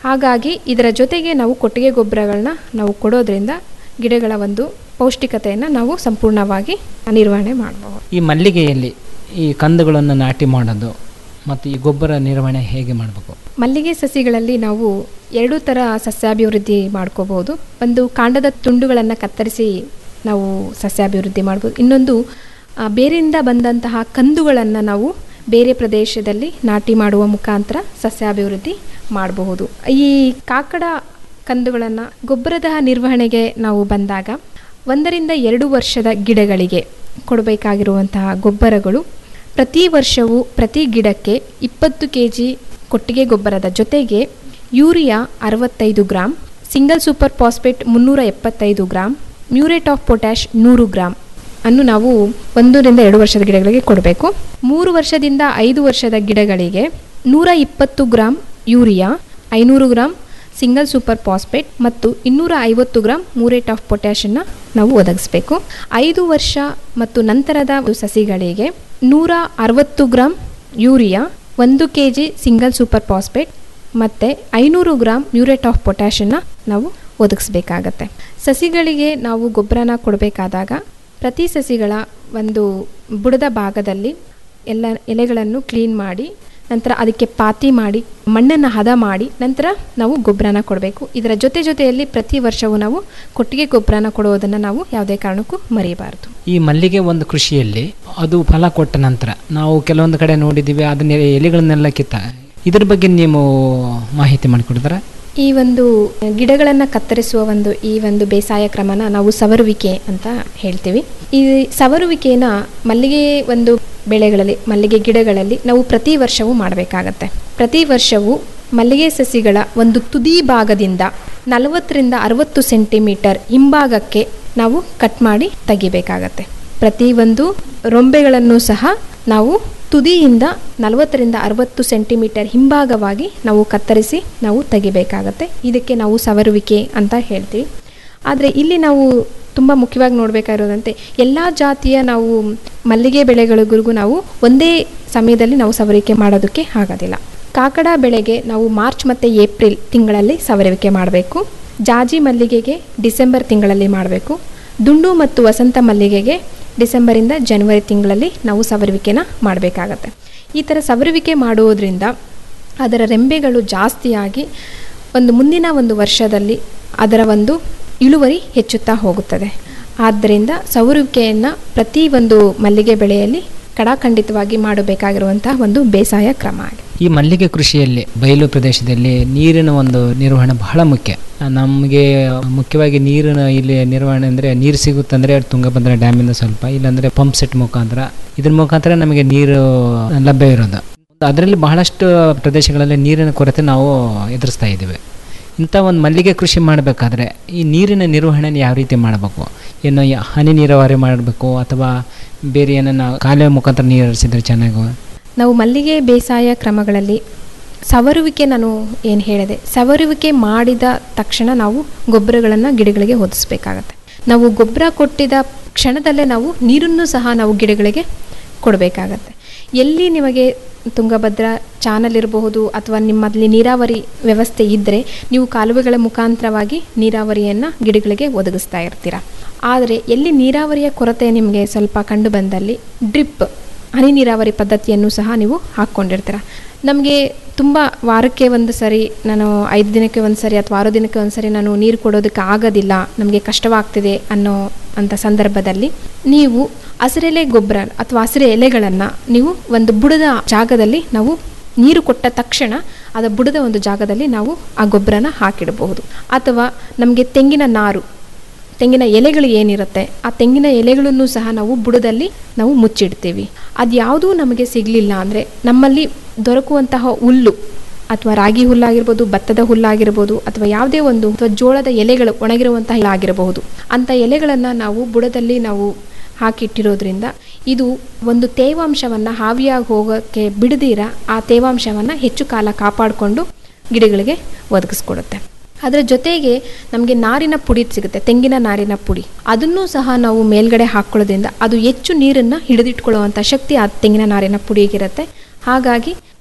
ಹಾಗಾಗಿ ಇದರ ಜೊತೆಗೆ ನಾವು ಕೊಟ್ಟಿಗೆ ಗೊಬ್ಬರಗಳನ್ನ ನಾವು ಕೊಡೋದ್ರಿಂದ ಗಿಡಗಳ ಒಂದು ಪೌಷ್ಟಿಕತೆಯನ್ನು ನಾವು ಸಂಪೂರ್ಣವಾಗಿ ನಿರ್ವಹಣೆ ಮಾಡಬಹುದು ಈ ಮಲ್ಲಿಗೆಯಲ್ಲಿ ಈ ಕಂದುಗಳನ್ನು ನಾಟಿ ಮಾಡೋದು ಮತ್ತು ಈ ಗೊಬ್ಬರ ನಿರ್ವಹಣೆ ಹೇಗೆ ಮಾಡಬೇಕು ಮಲ್ಲಿಗೆ ಸಸಿಗಳಲ್ಲಿ ನಾವು ಎರಡು ಥರ ಸಸ್ಯಾಭಿವೃದ್ಧಿ ಮಾಡ್ಕೋಬಹುದು ಒಂದು ಕಾಂಡದ ತುಂಡುಗಳನ್ನು ಕತ್ತರಿಸಿ ನಾವು ಸಸ್ಯಾಭಿವೃದ್ಧಿ ಮಾಡ್ಬೋದು ಇನ್ನೊಂದು ಆ, ಬೇರಿಂದ ಬಂದಂತಹ ಕಂದುಗಳನ್ನು ನಾವು ಬೇರೆ ಪ್ರದೇಶದಲ್ಲಿ ನಾಟಿ ಮಾಡುವ ಮುಖಾಂತರ ಸಸ್ಯಾಭಿವೃದ್ಧಿ ಮಾಡಬಹುದು ಈ ಕಾಕಡ ಕಂದುಗಳನ್ನು ಗೊಬ್ಬರದ ನಿರ್ವಹಣೆಗೆ ನಾವು ಬಂದಾಗ ಒಂದರಿಂದ ಎರಡು ವರ್ಷದ ಗಿಡಗಳಿಗೆ ಕೊಡಬೇಕಾಗಿರುವಂತಹ ಗೊಬ್ಬರಗಳು ಪ್ರತಿ ವರ್ಷವೂ ಪ್ರತಿ ಗಿಡಕ್ಕೆ ಇಪ್ಪತ್ತು ಕೆ ಜಿ ಕೊಟ್ಟಿಗೆ ಗೊಬ್ಬರದ ಜೊತೆಗೆ ಯೂರಿಯಾ ಅರವತ್ತೈದು ಗ್ರಾಮ್ ಸಿಂಗಲ್ ಸೂಪರ್ ಫಾಸ್ಫೇಟ್ ಮುನ್ನೂರ ಎಪ್ಪತ್ತೈದು ಗ್ರಾಮ್ ಮ್ಯೂರೇಟ್ ಆಫ್ ಪೊಟ್ಯಾಶ್ ನೂರು ಗ್ರಾಮ್ ಅನ್ನು ನಾವು ಒಂದರಿಂದ ಎರಡು ವರ್ಷದ ಗಿಡಗಳಿಗೆ ಕೊಡಬೇಕು ಮೂರು ವರ್ಷದಿಂದ ಐದು ವರ್ಷದ ಗಿಡಗಳಿಗೆ ನೂರ ಇಪ್ಪತ್ತು ಗ್ರಾಮ್ ಯೂರಿಯಾ ಐನೂರು ಗ್ರಾಮ್ ಸಿಂಗಲ್ ಸೂಪರ್ ಫಾಸ್ಫೇಟ್ ಮತ್ತು ಇನ್ನೂರ ಐವತ್ತು ಗ್ರಾಮ್ ಮೂರೇಟ್ ಆಫ್ ಪೊಟ್ಯಾಷನ್ನು ನಾವು ಒದಗಿಸಬೇಕು ಐದು ವರ್ಷ ಮತ್ತು ನಂತರದ ಸಸಿಗಳಿಗೆ ನೂರ ಅರವತ್ತು ಗ್ರಾಮ್ ಯೂರಿಯಾ ಒಂದು K G single superphosphate ಮತ್ತು ಐನೂರು ಗ್ರಾಮ್ ಮ್ಯೂರೇಟ್ ಆಫ್ ಪೊಟ್ಯಾಷನ್ನು ನಾವು ಒದಗಿಸ್ಬೇಕಾಗತ್ತೆ ಸಸಿಗಳಿಗೆ ನಾವು ಗೊಬ್ಬರನ ಕೊಡಬೇಕಾದಾಗ ಪ್ರತಿ ಸಸಿಗಳ ಒಂದು ಬುಡದ ಭಾಗದಲ್ಲಿ ಎಲ್ಲ ಎಲೆಗಳನ್ನು ಕ್ಲೀನ್ ಮಾಡಿ ನಂತರ ಅದಕ್ಕೆ ಪಾತಿ ಮಾಡಿ ಮಣ್ಣನ್ನು ಹದ ಮಾಡಿ ನಂತರ ನಾವು ಗೊಬ್ಬರನ ಕೊಡಬೇಕು ಇದರ ಜೊತೆ ಜೊತೆಯಲ್ಲಿ ಪ್ರತಿ ವರ್ಷವೂ ನಾವು ಕೊಟ್ಟಿಗೆ ಗೊಬ್ಬರನ ಕೊಡುವುದನ್ನು ನಾವು ಯಾವುದೇ ಕಾರಣಕ್ಕೂ ಮರೆಯಬಾರದು ಈ ಮಲ್ಲಿಗೆ ಒಂದು ಕೃಷಿಯಲ್ಲಿ ಅದು ಫಲ ಕೊಟ್ಟ ನಂತರ ನಾವು ಕೆಲವೊಂದು ಕಡೆ ನೋಡಿದ್ದೀವಿ ಅದನ್ನ ಎಲೆಗಳನ್ನೆಲ್ಲ ಕಿತ್ತ ಇದ್ರ ಬಗ್ಗೆ ನೀವು ಮಾಹಿತಿ ಮಾಡಿಕೊಡ್ತಾರೆ ಈ ಒಂದು ಗಿಡಗಳನ್ನು ಕತ್ತರಿಸುವ ಒಂದು ಈ ಒಂದು ಬೇಸಾಯ ಕ್ರಮನ ನಾವು ಸವರುವಿಕೆ ಅಂತ ಹೇಳ್ತೀವಿ ಈ ಸವರುವಿಕೆನ ಮಲ್ಲಿಗೆ ಒಂದು ಬೆಳೆಗಳಲ್ಲಿ ಮಲ್ಲಿಗೆ ಗಿಡಗಳಲ್ಲಿ ನಾವು ಪ್ರತಿ ವರ್ಷವೂ ಮಾಡಬೇಕಾಗತ್ತೆ ಪ್ರತಿ ವರ್ಷವೂ ಮಲ್ಲಿಗೆ ಸಸಿಗಳ ಒಂದು ತುದಿ ಭಾಗದಿಂದ ನಲವತ್ತರಿಂದ ಅರವತ್ತು ಸೆಂಟಿಮೀಟರ್ ಹಿಂಭಾಗಕ್ಕೆ ನಾವು ಕಟ್ ಮಾಡಿ ತೆಗಿಬೇಕಾಗತ್ತೆ ಪ್ರತಿ ಒಂದು ರೊಂಬೆಗಳನ್ನು ಸಹ ನಾವು ತುದಿಯಿಂದ ನಲವತ್ತರಿಂದ ಅರವತ್ತು ಸೆಂಟಿಮೀಟರ್ ಹಿಂಭಾಗವಾಗಿ ನಾವು ಕತ್ತರಿಸಿ ನಾವು ತೆಗಿಬೇಕಾಗತ್ತೆ ಇದಕ್ಕೆ ನಾವು ಸವರುವಿಕೆ ಅಂತ ಹೇಳ್ತೀವಿ ಆದರೆ ಇಲ್ಲಿ ನಾವು ತುಂಬ ಮುಖ್ಯವಾಗಿ ನೋಡಬೇಕಾಗಿರೋದಂತೆ ಎಲ್ಲ ಜಾತಿಯ ನಾವು ಮಲ್ಲಿಗೆ ಬೆಳೆಗಳಿಗೂ ನಾವು ಒಂದೇ ಸಮಯದಲ್ಲಿ ನಾವು ಸವರಿಕೆ ಮಾಡೋದಕ್ಕೆ ಆಗೋದಿಲ್ಲ ಕಾಕಡ ಬೆಳೆಗೆ ನಾವು ಮಾರ್ಚ್ ಮತ್ತು ಏಪ್ರಿಲ್ ತಿಂಗಳಲ್ಲಿ ಸವರುವಿಕೆ ಮಾಡಬೇಕು ಜಾಜಿ ಮಲ್ಲಿಗೆಗೆ ಡಿಸೆಂಬರ್ ತಿಂಗಳಲ್ಲಿ ಮಾಡಬೇಕು ದುಂಡು ಮತ್ತು ವಸಂತ ಮಲ್ಲಿಗೆಗೆ ಡಿಸೆಂಬರಿಂದ ಜನವರಿ ತಿಂಗಳಲ್ಲಿ ನಾವು ಸವರುವಿಕೆನ ಮಾಡಬೇಕಾಗತ್ತೆ ಈ ಥರ ಸವರುವಿಕೆ ಮಾಡುವುದರಿಂದ ಅದರ ರೆಂಬೆಗಳು ಜಾಸ್ತಿಯಾಗಿ ಒಂದು ಮುಂದಿನ ಒಂದು ವರ್ಷದಲ್ಲಿ ಅದರ ಒಂದು ಇಳುವರಿ ಹೆಚ್ಚುತ್ತಾ ಹೋಗುತ್ತದೆ ಆದ್ದರಿಂದ ಸವರುವಿಕೆಯನ್ನು ಪ್ರತಿ ಒಂದು ಮಲ್ಲಿಗೆ ಬೆಳೆಯಲ್ಲಿ ಕಡಾಖಂಡಿತವಾಗಿ ಮಾಡಬೇಕಾಗಿರುವಂತಹ ಒಂದು ಬೇಸಾಯ ಕ್ರಮ ಆಗಿದೆ ಈ ಮಲ್ಲಿಗೆ ಕೃಷಿಯಲ್ಲಿ ಬಯಲು ಪ್ರದೇಶದಲ್ಲಿ ನೀರಿನ ಒಂದು ನಿರ್ವಹಣೆ ಬಹಳ ಮುಖ್ಯ ನಮಗೆ ಮುಖ್ಯವಾಗಿ ನೀರಿನ ಇಲ್ಲಿ ನಿರ್ವಹಣೆ ಅಂದರೆ ನೀರು ಸಿಗುತ್ತಂದರೆ ತುಂಗಭದ್ರಾ ಡ್ಯಾಮಿಂದ ಸ್ವಲ್ಪ ಇಲ್ಲಾಂದರೆ ಪಂಪ್ ಸೆಟ್ ಮುಖಾಂತರ ಇದ್ರ ಮುಖಾಂತರ ನಮಗೆ ನೀರು ಲಭ್ಯ ಇರೋದು ಅದರಲ್ಲಿ ಬಹಳಷ್ಟು ಪ್ರದೇಶಗಳಲ್ಲಿ ನೀರಿನ ಕೊರತೆ ನಾವು ಎದುರಿಸ್ತಾ ಇದ್ದೀವಿ ಇಂಥ ಒಂದು ಮಲ್ಲಿಗೆ ಕೃಷಿ ಮಾಡಬೇಕಾದ್ರೆ ಈ ನೀರಿನ ನಿರ್ವಹಣೆ ಯಾವ ರೀತಿ ಮಾಡಬೇಕು ಏನು ಯ- ಹನಿ ನೀರಾವರಿ ಮಾಡಬೇಕು ಅಥವಾ ಬೇರೆ ಏನನ್ನ ಕಾಲುವೆ ಮುಖಾಂತರ ನೀರು ಹರಿಸಿದ್ರೆ ಚೆನ್ನಾಗಿ ನಾವು ಮಲ್ಲಿಗೆ ಬೇಸಾಯ ಕ್ರಮಗಳಲ್ಲಿ ಸವರುವಿಕೆ ನಾನು ಏನು ಹೇಳಿದೆ ಸವರುವಿಕೆ ಮಾಡಿದ ತಕ್ಷಣ ನಾವು ಗೊಬ್ಬರಗಳನ್ನು ಗಿಡಗಳಿಗೆ ಒದಿಸ್ಬೇಕಾಗತ್ತೆ ನಾವು ಗೊಬ್ಬರ ಕೊಟ್ಟಿದ ಕ್ಷಣದಲ್ಲೇ ನಾವು ನೀರನ್ನು ಸಹ ನಾವು ಗಿಡಗಳಿಗೆ ಕೊಡಬೇಕಾಗತ್ತೆ ಎಲ್ಲಿ ನಿಮಗೆ ತುಂಗಭದ್ರಾ ಚಾನಲ್ ಇರಬಹುದು ಅಥವಾ ನಿಮ್ಮಲ್ಲಿ ನೀರಾವರಿ ವ್ಯವಸ್ಥೆ ಇದ್ದರೆ ನೀವು ಕಾಲುವೆಗಳ ಮುಖಾಂತರವಾಗಿ ನೀರಾವರಿಯನ್ನು ಗಿಡಗಳಿಗೆ ಒದಗಿಸ್ತಾ ಇರ್ತೀರ ಆದರೆ ಎಲ್ಲಿ ನೀರಾವರಿಯ ಕೊರತೆ ನಿಮಗೆ ಸ್ವಲ್ಪ ಕಂಡು ಬಂದಲ್ಲಿ ಡ್ರಿಪ್ ಹನಿ ನೀರಾವರಿ ಪದ್ಧತಿಯನ್ನು ಸಹ ನೀವು ಹಾಕ್ಕೊಂಡಿರ್ತೀರ ನಮಗೆ ತುಂಬ ವಾರಕ್ಕೆ ಒಂದು ಸರಿ ನಾನು ಐದು ದಿನಕ್ಕೆ ಒಂದು ಸರಿ ಅಥವಾ ಆರು ದಿನಕ್ಕೆ ಒಂದು ಸರಿ ನಾನು ನೀರು ಕೊಡೋದಕ್ಕೆ ಆಗೋದಿಲ್ಲ ನಮಗೆ ಕಷ್ಟವಾಗ್ತಿದೆ ಅನ್ನೋ ಅಂಥ ಸಂದರ್ಭದಲ್ಲಿ ನೀವು ಹಸಿರೆಲೆ ಗೊಬ್ಬರ ಅಥವಾ ಹಸಿರು ಎಲೆಗಳನ್ನು ನೀವು ಒಂದು ಬುಡದ ಜಾಗದಲ್ಲಿ ನಾವು ನೀರು ಕೊಟ್ಟ ತಕ್ಷಣ ಅದ ಬುಡದ ಒಂದು ಜಾಗದಲ್ಲಿ ನಾವು ಆ ಗೊಬ್ಬರನ ಹಾಕಿಡಬಹುದು ಅಥವಾ ನಮಗೆ ತೆಂಗಿನ ನಾರು ತೆಂಗಿನ ಎಲೆಗಳು ಏನಿರುತ್ತೆ ಆ ತೆಂಗಿನ ಎಲೆಗಳನ್ನು ಸಹ ನಾವು ಬುಡದಲ್ಲಿ ನಾವು ಮುಚ್ಚಿಡ್ತೀವಿ ಅದು ಯಾವುದೂ ನಮಗೆ ಸಿಗಲಿಲ್ಲ ಅಂದರೆ ನಮ್ಮಲ್ಲಿ ದೊರಕುವಂತಹ ಹುಲ್ಲು ಅಥವಾ ರಾಗಿ ಹುಲ್ಲಾಗಿರ್ಬೋದು ಭತ್ತದ ಹುಲ್ಲಾಗಿರ್ಬೋದು ಅಥವಾ ಯಾವುದೇ ಒಂದು ಅಥವಾ ಜೋಳದ ಎಲೆಗಳು ಒಣಗಿರುವಂತಹ ಆಗಿರಬಹುದು ಅಂಥ ಎಲೆಗಳನ್ನು ನಾವು ಬುಡದಲ್ಲಿ ನಾವು ಹಾಕಿಟ್ಟಿರೋದ್ರಿಂದ ಇದು ಒಂದು ತೇವಾಂಶವನ್ನು ಹಾವಿಯಾಗಿ ಹೋಗೋಕ್ಕೆ ಬಿಡದಿರ ಆ ತೇವಾಂಶವನ್ನು ಹೆಚ್ಚು ಕಾಲ ಕಾಪಾಡಿಕೊಂಡು ಗಿಡಗಳಿಗೆ ಒದಗಿಸ್ಕೊಡುತ್ತೆ ಅದರ ಜೊತೆಗೆ ನಮಗೆ ನಾರಿನ ಪುಡಿ ಸಿಗುತ್ತೆ ತೆಂಗಿನ ನಾರಿನ ಪುಡಿ ಅದನ್ನು ಸಹ ನಾವು ಮೇಲ್ಗಡೆ ಹಾಕ್ಕೊಳ್ಳೋದ್ರಿಂದ ಅದು ಹೆಚ್ಚು ನೀರನ್ನು ಹಿಡಿದಿಟ್ಕೊಳ್ಳುವಂಥ ಶಕ್ತಿ ಆ ತೆಂಗಿನ ನಾರಿನ ಪುಡಿಗಿರುತ್ತೆ ಹಾಗಾಗಿ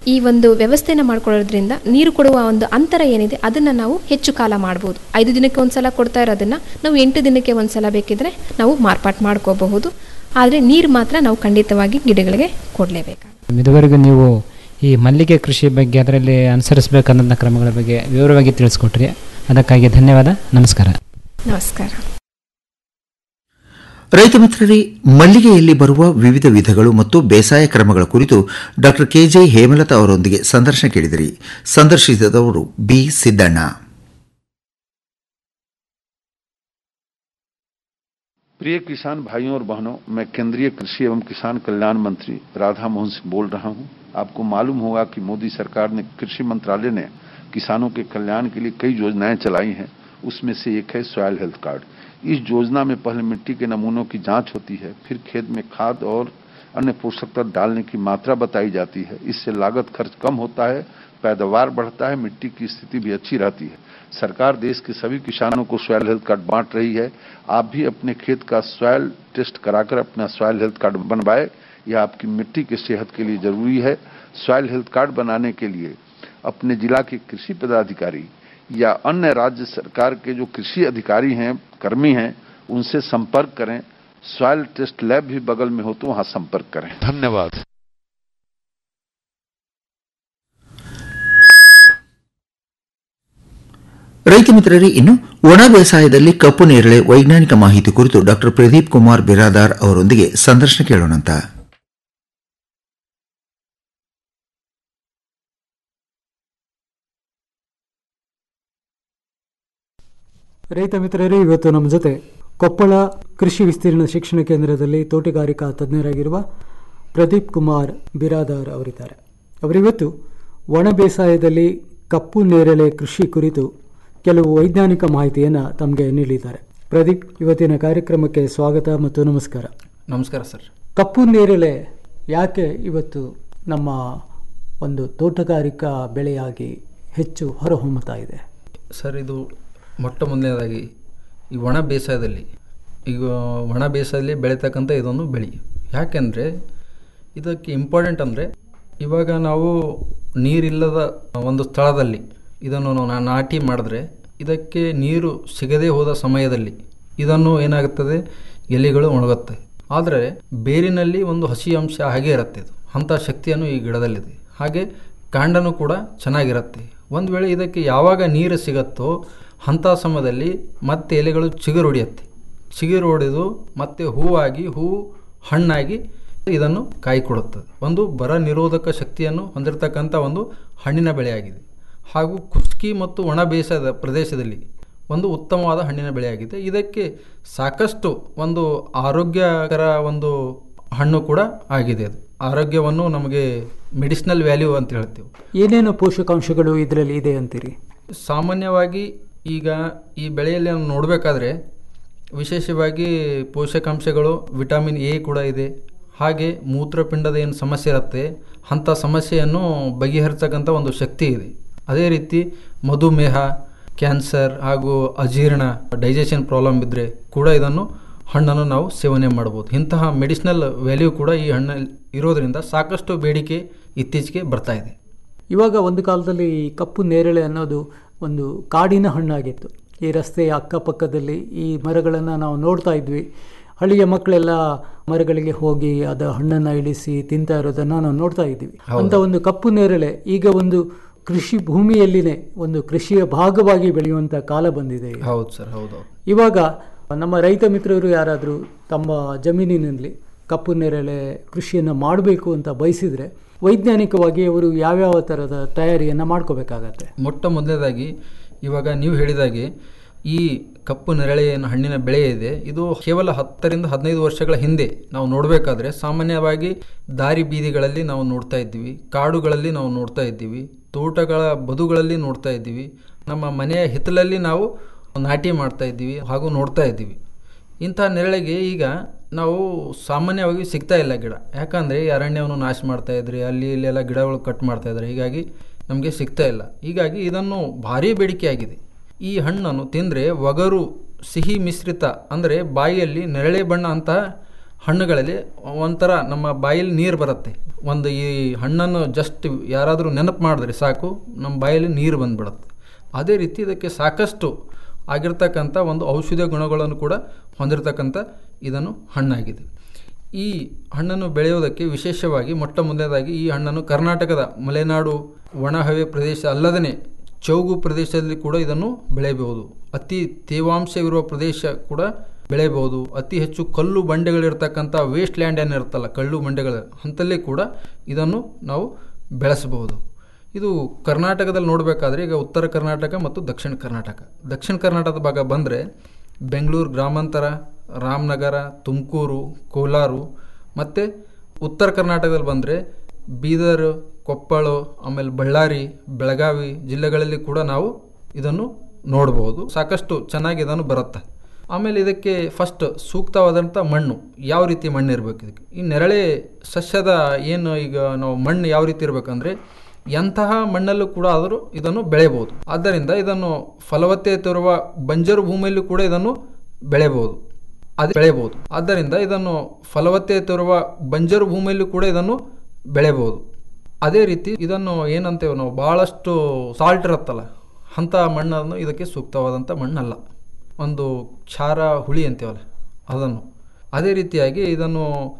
ಈ ಒಂದು ವ್ಯವಸ್ಥೆನ ಮಾಡ್ಕೊಳ್ಳೋದ್ರಿಂದ ನೀರು ಕೊಡುವ ಒಂದು ಅಂತರ ಏನಿದೆ ಅದನ್ನು ನಾವು ಹೆಚ್ಚು ಕಾಲ ಮಾಡ್ಬೋದು ಐದು ದಿನಕ್ಕೆ ಒಂದ್ಸಲ ಕೊಡ್ತಾ ಇರೋದನ್ನು ನಾವು ಎಂಟು ದಿನಕ್ಕೆ ಒಂದ್ಸಲ ಬೇಕಿದ್ರೆ ನಾವು ಮಾರ್ಪಾಟ್ ಮಾಡ್ಕೋಬಹುದು ಆದರೆ ನೀರು ಮಾತ್ರ ನಾವು ಖಂಡಿತವಾಗಿ ಗಿಡಗಳಿಗೆ ಕೊಡಲೇಬೇಕು ಇದುವರೆಗೂ ನೀವು ಈ ಮಲ್ಲಿಗೆ ಕೃಷಿ ಬಗ್ಗೆ ಅದರಲ್ಲಿ ಅನುಸರಿಸಬೇಕಾದಂಥ ಕ್ರಮಗಳ ಬಗ್ಗೆ ವಿವರವಾಗಿ ತಿಳಿಸ್ಕೊಟ್ರಿ ಅದಕ್ಕಾಗಿ ಧನ್ಯವಾದ ನಮಸ್ಕಾರ ನಮಸ್ಕಾರ ರೈತ ಮಿತ್ರರೇ ಮಲ್ಲಿಗೆಯಲ್ಲಿ ಬರುವ ವಿವಿಧ ವಿಧಗಳು ಮತ್ತು ಬೇಸಾಯ ಕ್ರಮಗಳ ಕುರಿತು ಡಾಕ್ಟರ್ ಕೆಜೆ ಹೇಮಲತಾ ಅವರೊಂದಿಗೆ ಸಂದರ್ಶನ ಕೇಳಿದಿರಿ ಸಂದರ್ಶಿಸಿದವರು ಬಿ ಸಿದ್ದಣ್ಣ प्रिय किसान भाइयों और बहनों मैं केंद्रीय कृषि एवं किसान कल्याण मंत्री राधा मोहन सिंह बोल रहा हूं आपको मालूम होगा कि मोदी सरकार ने कृषि मंत्रालय ने किसानों के कल्याण के लिए कई योजनाएं चलाई हैं उसमें से एक है सॉयल हेल्थ कार्ड इस योजना में पहले मिट्टी के नमूनों की जांच होती है फिर खेत में खाद और अन्य पोषक तत्व डालने की मात्रा बताई जाती है इससे लागत खर्च कम होता है पैदावार बढ़ता है मिट्टी की स्थिति भी अच्छी रहती है सरकार देश के सभी किसानों को सॉयल हेल्थ कार्ड बांट रही है आप भी अपने खेत का सॉयल टेस्ट कराकर अपना सॉयल हेल्थ कार्ड बनवाए यह आपकी मिट्टी की सेहत के लिए जरूरी है सॉयल हेल्थ कार्ड बनाने के लिए अपने जिला के कृषि पदाधिकारी या अन्य राज्य सरकार के जो कृषि अधिकारी हैं कर्मी हैं उनसे संपर्क करें सॉयल टेस्ट लैब भी बगल में हो तो वहां संपर्क करें धन्यवाद ರೈತ ಮಿತ್ರರೇ ಇನ್ನು ಒಣ ಬೇಸಾಯದಲ್ಲಿ ಕಪ್ಪು ನೇರಳೆ ವೈಜ್ಞಾನಿಕ ಮಾಹಿತಿ ಕುರಿತು ಡಾಕ್ಟರ್ ಪ್ರದೀಪ್ ಕುಮಾರ್ ಬಿರಾದಾರ್ ಅವರೊಂದಿಗೆ ಸಂದರ್ಶನ ಕೇಳೋಣಂತ ರೈತ ಮಿತ್ರರೇ ಇವತ್ತು ನಮ್ಮ ಜೊತೆ ಕೊಪ್ಪಳ ಕೃಷಿ ವಿಸ್ತೀರ್ಣ ಶಿಕ್ಷಣ ಕೇಂದ್ರದಲ್ಲಿ ತೋಟಗಾರಿಕಾ ತಜ್ಞರಾಗಿರುವ ಪ್ರದೀಪ್ ಕುಮಾರ್ ಬಿರಾದಾರ್ ಅವರಿದ್ದಾರೆ ಅವರಿವತ್ತು ಒಣ ಬೇಸಾಯದಲ್ಲಿ ಕಪ್ಪು ನೇರಳೆ ಕೃಷಿ ಕುರಿತು ಕೆಲವು ವೈಜ್ಞಾನಿಕ ಮಾಹಿತಿಯನ್ನು ತಮಗೆ ನೀಡಿದ್ದಾರೆ ಪ್ರದೀಪ್ ಇವತ್ತಿನ ಕಾರ್ಯಕ್ರಮಕ್ಕೆ ಸ್ವಾಗತ ಮತ್ತು ನಮಸ್ಕಾರ ನಮಸ್ಕಾರ ಸರ್ ಕಪ್ಪು ನೇರಳೆ ಯಾಕೆ ಇವತ್ತು ನಮ್ಮ ಒಂದು ತೋಟಗಾರಿಕಾ ಬೆಳೆಯಾಗಿ ಹೆಚ್ಚು ಹೊರಹೊಮ್ಮುತ್ತಾ ಇದೆ ಸರ್ ಇದು ಮೊಟ್ಟ ಮೊದಲನೇದಾಗಿ ಈ ಒಣ ಬೇಸಾಯದಲ್ಲಿ ಈಗ ಒಣ ಬೇಸಾಯದಲ್ಲಿ ಬೆಳೀತಕ್ಕಂಥ ಇದೊಂದು ಬೆಳೆ ಯಾಕೆಂದರೆ ಇದಕ್ಕೆ ಇಂಪಾರ್ಟೆಂಟ್ ಅಂದರೆ ಇವಾಗ ನಾವು ನೀರಿಲ್ಲದ ಒಂದು ಸ್ಥಳದಲ್ಲಿ ಇದನ್ನು ನಾವು ನಾಟಿ ಮಾಡಿದ್ರೆ ಇದಕ್ಕೆ ನೀರು ಸಿಗದೇ ಹೋದ ಸಮಯದಲ್ಲಿ ಇದನ್ನು ಏನಾಗುತ್ತದೆ ಎಲೆಗಳು ಒಣಗುತ್ತೆ ಆದರೆ ಬೇರಿನಲ್ಲಿ ಒಂದು ಹಸಿ ಅಂಶ ಹಾಗೆ ಇರುತ್ತೆ ಇದು ಅಂಥ ಶಕ್ತಿಯನ್ನು ಈ ಗಿಡದಲ್ಲಿದೆ ಹಾಗೆ ಕಾಂಡನೂ ಕೂಡ ಚೆನ್ನಾಗಿರುತ್ತೆ ಒಂದು ವೇಳೆ ಇದಕ್ಕೆ ಯಾವಾಗ ನೀರು ಸಿಗತ್ತೋ ಅಂಥ ಸಮಯದಲ್ಲಿ ಮತ್ತೆ ಎಲೆಗಳು ಚಿಗುರೊಡೆಯುತ್ತೆ ಚಿಗುರೊಡೆದು ಮತ್ತೆ ಹೂವಾಗಿ ಹೂ ಹಣ್ಣಾಗಿ ಇದನ್ನು ಕಾಯಿ ಕೊಡುತ್ತದೆ ಒಂದು ಬರ ನಿರೋಧಕ ಶಕ್ತಿಯನ್ನು ಹೊಂದಿರತಕ್ಕಂಥ ಒಂದು ಹಣ್ಣಿನ ಬೆಳೆಯಾಗಿದೆ ಹಾಗೂ ಕುಸ್ಕಿ ಮತ್ತು ಒಣ ಬೇಸಾಯದ ಪ್ರದೇಶದಲ್ಲಿ ಒಂದು ಉತ್ತಮವಾದ ಹಣ್ಣಿನ ಬೆಳೆಯಾಗಿದೆ ಇದಕ್ಕೆ ಸಾಕಷ್ಟು ಒಂದು ಆರೋಗ್ಯಕರ ಒಂದು ಹಣ್ಣು ಕೂಡ ಆಗಿದೆ ಅದು ಆರೋಗ್ಯವನ್ನು ನಮಗೆ ಮೆಡಿಸಿನಲ್ ವ್ಯಾಲ್ಯೂ ಅಂತ ಹೇಳ್ತೀವಿ ಏನೇನು ಪೋಷಕಾಂಶಗಳು ಇದರಲ್ಲಿ ಇದೆ ಅಂತೀರಿ ಸಾಮಾನ್ಯವಾಗಿ ಈಗ ಈ ಬೆಳೆಯಲ್ಲಿ ನಾವು ನೋಡಬೇಕಾದ್ರೆ ವಿಶೇಷವಾಗಿ ಪೋಷಕಾಂಶಗಳು ವಿಟಮಿನ್ ಎ ಕೂಡ ಇದೆ ಹಾಗೆ ಮೂತ್ರಪಿಂಡದ ಏನು ಸಮಸ್ಯೆ ಇರುತ್ತೆ ಅಂಥ ಸಮಸ್ಯೆಯನ್ನು ಬಗೆಹರಿಸತಕ್ಕಂಥ ಒಂದು ಶಕ್ತಿ ಇದೆ ಅದೇ ರೀತಿ ಮಧುಮೇಹ ಕ್ಯಾನ್ಸರ್ ಹಾಗೂ ಅಜೀರ್ಣ ಡೈಜೆಷನ್ ಪ್ರಾಬ್ಲಮ್ ಇದ್ದರೆ ಕೂಡ ಇದನ್ನು ಹಣ್ಣನ್ನು ನಾವು ಸೇವನೆ ಮಾಡ್ಬೋದು ಇಂತಹ ಮೆಡಿಸಿನಲ್ ವ್ಯಾಲ್ಯೂ ಕೂಡ ಈ ಹಣ್ಣಲ್ಲಿ ಇರೋದರಿಂದ ಸಾಕಷ್ಟು ಬೇಡಿಕೆ ಇತ್ತೀಚೆಗೆ ಬರ್ತಾ ಇದೆ ಇವಾಗ ಒಂದು ಕಾಲದಲ್ಲಿ ಈ ಕಪ್ಪು ನೇರಳೆ ಅನ್ನೋದು ಒಂದು ಕಾಡಿನ ಹಣ್ಣಾಗಿತ್ತು ಈ ರಸ್ತೆಯ ಅಕ್ಕಪಕ್ಕದಲ್ಲಿ ಈ ಮರಗಳನ್ನು ನಾವು ನೋಡ್ತಾ ಇದ್ವಿ ಹಳ್ಳಿಯ ಮಕ್ಕಳೆಲ್ಲ ಮರಗಳಿಗೆ ಹೋಗಿ ಅದ ಹಣ್ಣನ್ನು ಇಳಿಸಿ ತಿಂತಾ ಇರೋದನ್ನು ನಾವು ನೋಡ್ತಾ ಇದ್ವಿ ಅಂತ ಒಂದು ಕಪ್ಪು ನೇರಳೆ ಈಗ ಒಂದು ಕೃಷಿ ಭೂಮಿಯಲ್ಲಿನೇ ಒಂದು ಕೃಷಿಯ ಭಾಗವಾಗಿ ಬೆಳೆಯುವಂಥ ಕಾಲ ಬಂದಿದೆ ಈಗ. ಹೌದು ಸರ್ ಹೌದು ಇವಾಗ ನಮ್ಮ ರೈತ ಮಿತ್ರರು ಯಾರಾದರೂ ತಮ್ಮ ಜಮೀನಿನಲ್ಲಿ ಕಪ್ಪು ನೇರಳೆ ಕೃಷಿಯನ್ನು ಮಾಡಬೇಕು ಅಂತ ಬಯಸಿದರೆ ವೈಜ್ಞಾನಿಕವಾಗಿ ಅವರು ಯಾವ್ಯಾವ ಥರದ ತಯಾರಿಯನ್ನು ಮಾಡ್ಕೋಬೇಕಾಗತ್ತೆ ಮೊಟ್ಟ ಮೊದಲನೇದಾಗಿ ಇವಾಗ ನೀವು ಹೇಳಿದಾಗೆ ಈ ಕಪ್ಪು ನೆರಳೆ ಏನು ಹಣ್ಣಿನ ಬೆಳೆ ಇದೆ ಇದು ಕೇವಲ ಹತ್ತರಿಂದ ಹದಿನೈದು ವರ್ಷಗಳ ಹಿಂದೆ ನಾವು ನೋಡಬೇಕಾದ್ರೆ ಸಾಮಾನ್ಯವಾಗಿ ದಾರಿ ಬೀದಿಗಳಲ್ಲಿ ನಾವು ನೋಡ್ತಾ ಇದ್ದೀವಿ ಕಾಡುಗಳಲ್ಲಿ ನಾವು ನೋಡ್ತಾ ಇದ್ದೀವಿ ತೋಟಗಳ ಬದುಗಳಲ್ಲಿ ನೋಡ್ತಾ ಇದ್ದೀವಿ ನಮ್ಮ ಮನೆಯ ಹಿತ್ತಲಲ್ಲಿ ನಾವು ನಾಟಿ ಮಾಡ್ತಾ ಇದ್ದೀವಿ ಹಾಗೂ ನೋಡ್ತಾ ಇದ್ದೀವಿ ಇಂಥ ನೆರಳಿಗೆ ಈಗ ನಾವು ಸಾಮಾನ್ಯವಾಗಿ ಸಿಗ್ತಾ ಇಲ್ಲ ಗಿಡ ಯಾಕಂದರೆ ಈ ಅರಣ್ಯವನ್ನು ನಾಶ ಮಾಡ್ತಾ ಇದ್ರಿ ಅಲ್ಲಿ ಇಲ್ಲೆಲ್ಲ ಗಿಡಗಳು ಕಟ್ ಮಾಡ್ತಾ ಇದ್ದಾರೆ ಹೀಗಾಗಿ ನಮಗೆ ಸಿಗ್ತಾ ಇಲ್ಲ ಹೀಗಾಗಿ ಇದನ್ನು ಭಾರಿ ಬೇಡಿಕೆಯಾಗಿದೆ ಈ ಹಣ್ಣನ್ನು ತಿಂದರೆ ಒಗರು ಸಿಹಿ ಮಿಶ್ರಿತ ಅಂದರೆ ಬಾಯಿಯಲ್ಲಿ ನೆರಳೆ ಬಣ್ಣ ಅಂತ ಹಣ್ಣುಗಳಲ್ಲಿ ಒಂಥರ ನಮ್ಮ ಬಾಯಲ್ಲಿ ನೀರು ಬರುತ್ತೆ ಒಂದು ಈ ಹಣ್ಣನ್ನು ಜಸ್ಟ್ ಯಾರಾದರೂ ನೆನಪು ಮಾಡಿದ್ರೆ ಸಾಕು ನಮ್ಮ ಬಾಯಲ್ಲಿ ನೀರು ಬಂದ್ಬಿಡುತ್ತೆ ಅದೇ ರೀತಿ ಇದಕ್ಕೆ ಸಾಕಷ್ಟು ಆಗಿರ್ತಕ್ಕಂಥ ಒಂದು ಔಷಧೀಯ ಗುಣಗಳನ್ನು ಕೂಡ ಹೊಂದಿರತಕ್ಕಂಥ ಇದನ್ನು ಹಣ್ಣಾಗಿದೆ ಈ ಹಣ್ಣನ್ನು ಬೆಳೆಯೋದಕ್ಕೆ ವಿಶೇಷವಾಗಿ ಮೊಟ್ಟ ಮೊದಲನೇದಾಗಿ ಈ ಹಣ್ಣನ್ನು ಕರ್ನಾಟಕದ ಮಲೆನಾಡು ಒಣಹವೆ ಪ್ರದೇಶ ಅಲ್ಲದೇ ಚೌಗು ಪ್ರದೇಶದಲ್ಲಿ ಕೂಡ ಇದನ್ನು ಬೆಳೆಯಬಹುದು ಅತಿ ತೇವಾಂಶವಿರುವ ಪ್ರದೇಶ ಕೂಡ ಬೆಳೆಯಬಹುದು ಅತಿ ಹೆಚ್ಚು ಕಲ್ಲು ಬಂಡೆಗಳಿರ್ತಕ್ಕಂಥ ವೇಸ್ಟ್ ಲ್ಯಾಂಡ್ ಏನಿರುತ್ತಲ್ಲ ಕಲ್ಲು ಬಂಡೆಗಳು ಅಂತಲ್ಲಿ ಕೂಡ ಇದನ್ನು ನಾವು ಬೆಳೆಸಬಹುದು ಇದು ಕರ್ನಾಟಕದಲ್ಲಿ ನೋಡಬೇಕಾದ್ರೆ ಈಗ ಉತ್ತರ ಕರ್ನಾಟಕ ಮತ್ತು ದಕ್ಷಿಣ ಕರ್ನಾಟಕ ದಕ್ಷಿಣ ಕರ್ನಾಟಕದ ಭಾಗ ಬಂದರೆ ಬೆಂಗಳೂರು ಗ್ರಾಮಾಂತರ ರಾಮನಗರ ತುಮಕೂರು ಕೋಲಾರು ಮತ್ತು ಉತ್ತರ ಕರ್ನಾಟಕದಲ್ಲಿ ಬಂದರೆ ಬೀದರ್ ಕೊಪ್ಪಳ ಆಮೇಲೆ ಬಳ್ಳಾರಿ ಬೆಳಗಾವಿ ಜಿಲ್ಲೆಗಳಲ್ಲಿ ಕೂಡ ನಾವು ಇದನ್ನು ನೋಡ್ಬೋದು ಸಾಕಷ್ಟು ಚೆನ್ನಾಗಿ ಇದನ್ನು ಬರುತ್ತೆ ಆಮೇಲೆ ಇದಕ್ಕೆ ಫಸ್ಟ್ ಸೂಕ್ತವಾದಂಥ ಮಣ್ಣು ಯಾವ ರೀತಿ ಮಣ್ಣು ಇರಬೇಕು ಇದಕ್ಕೆ ಈ ನೆರಳೆ ಸಸ್ಯದ ಏನು ಈಗ ನಾವು ಮಣ್ಣು ಯಾವ ರೀತಿ ಇರಬೇಕಂದ್ರೆ ಎಂತಹ ಮಣ್ಣಲ್ಲೂ ಕೂಡ ಆದರೂ ಇದನ್ನು ಬೆಳೆಯಬಹುದು ಆದ್ದರಿಂದ ಇದನ್ನು ಫಲವತ್ತತೆ ಇರುವ ಬಂಜರು ಭೂಮಿಯಲ್ಲೂ ಕೂಡ ಇದನ್ನು ಬೆಳೆಯಬಹುದು ಅದು ಬೆಳೆಯಬಹುದು ಆದ್ದರಿಂದ ಇದನ್ನು ಫಲವತ್ತತೆ ಇರುವ ಬಂಜರು ಭೂಮಿಯಲ್ಲೂ ಕೂಡ ಇದನ್ನು ಬೆಳೆಯಬಹುದು ಅದೇ ರೀತಿ ಇದನ್ನು ಏನಂತೇವೆ ನಾವು ಭಾಳಷ್ಟು ಸಾಲ್ಟ್ ಇರುತ್ತಲ್ಲ ಅಂಥ ಮಣ್ಣನ್ನು ಇದಕ್ಕೆ ಸೂಕ್ತವಾದಂಥ ಮಣ್ಣಲ್ಲ ಒಂದು ಕ್ಷಾರ ಹುಳಿ ಅಂತೀವಲ್ಲ ಅದನ್ನು ಅದೇ ರೀತಿಯಾಗಿ ಇದನ್ನು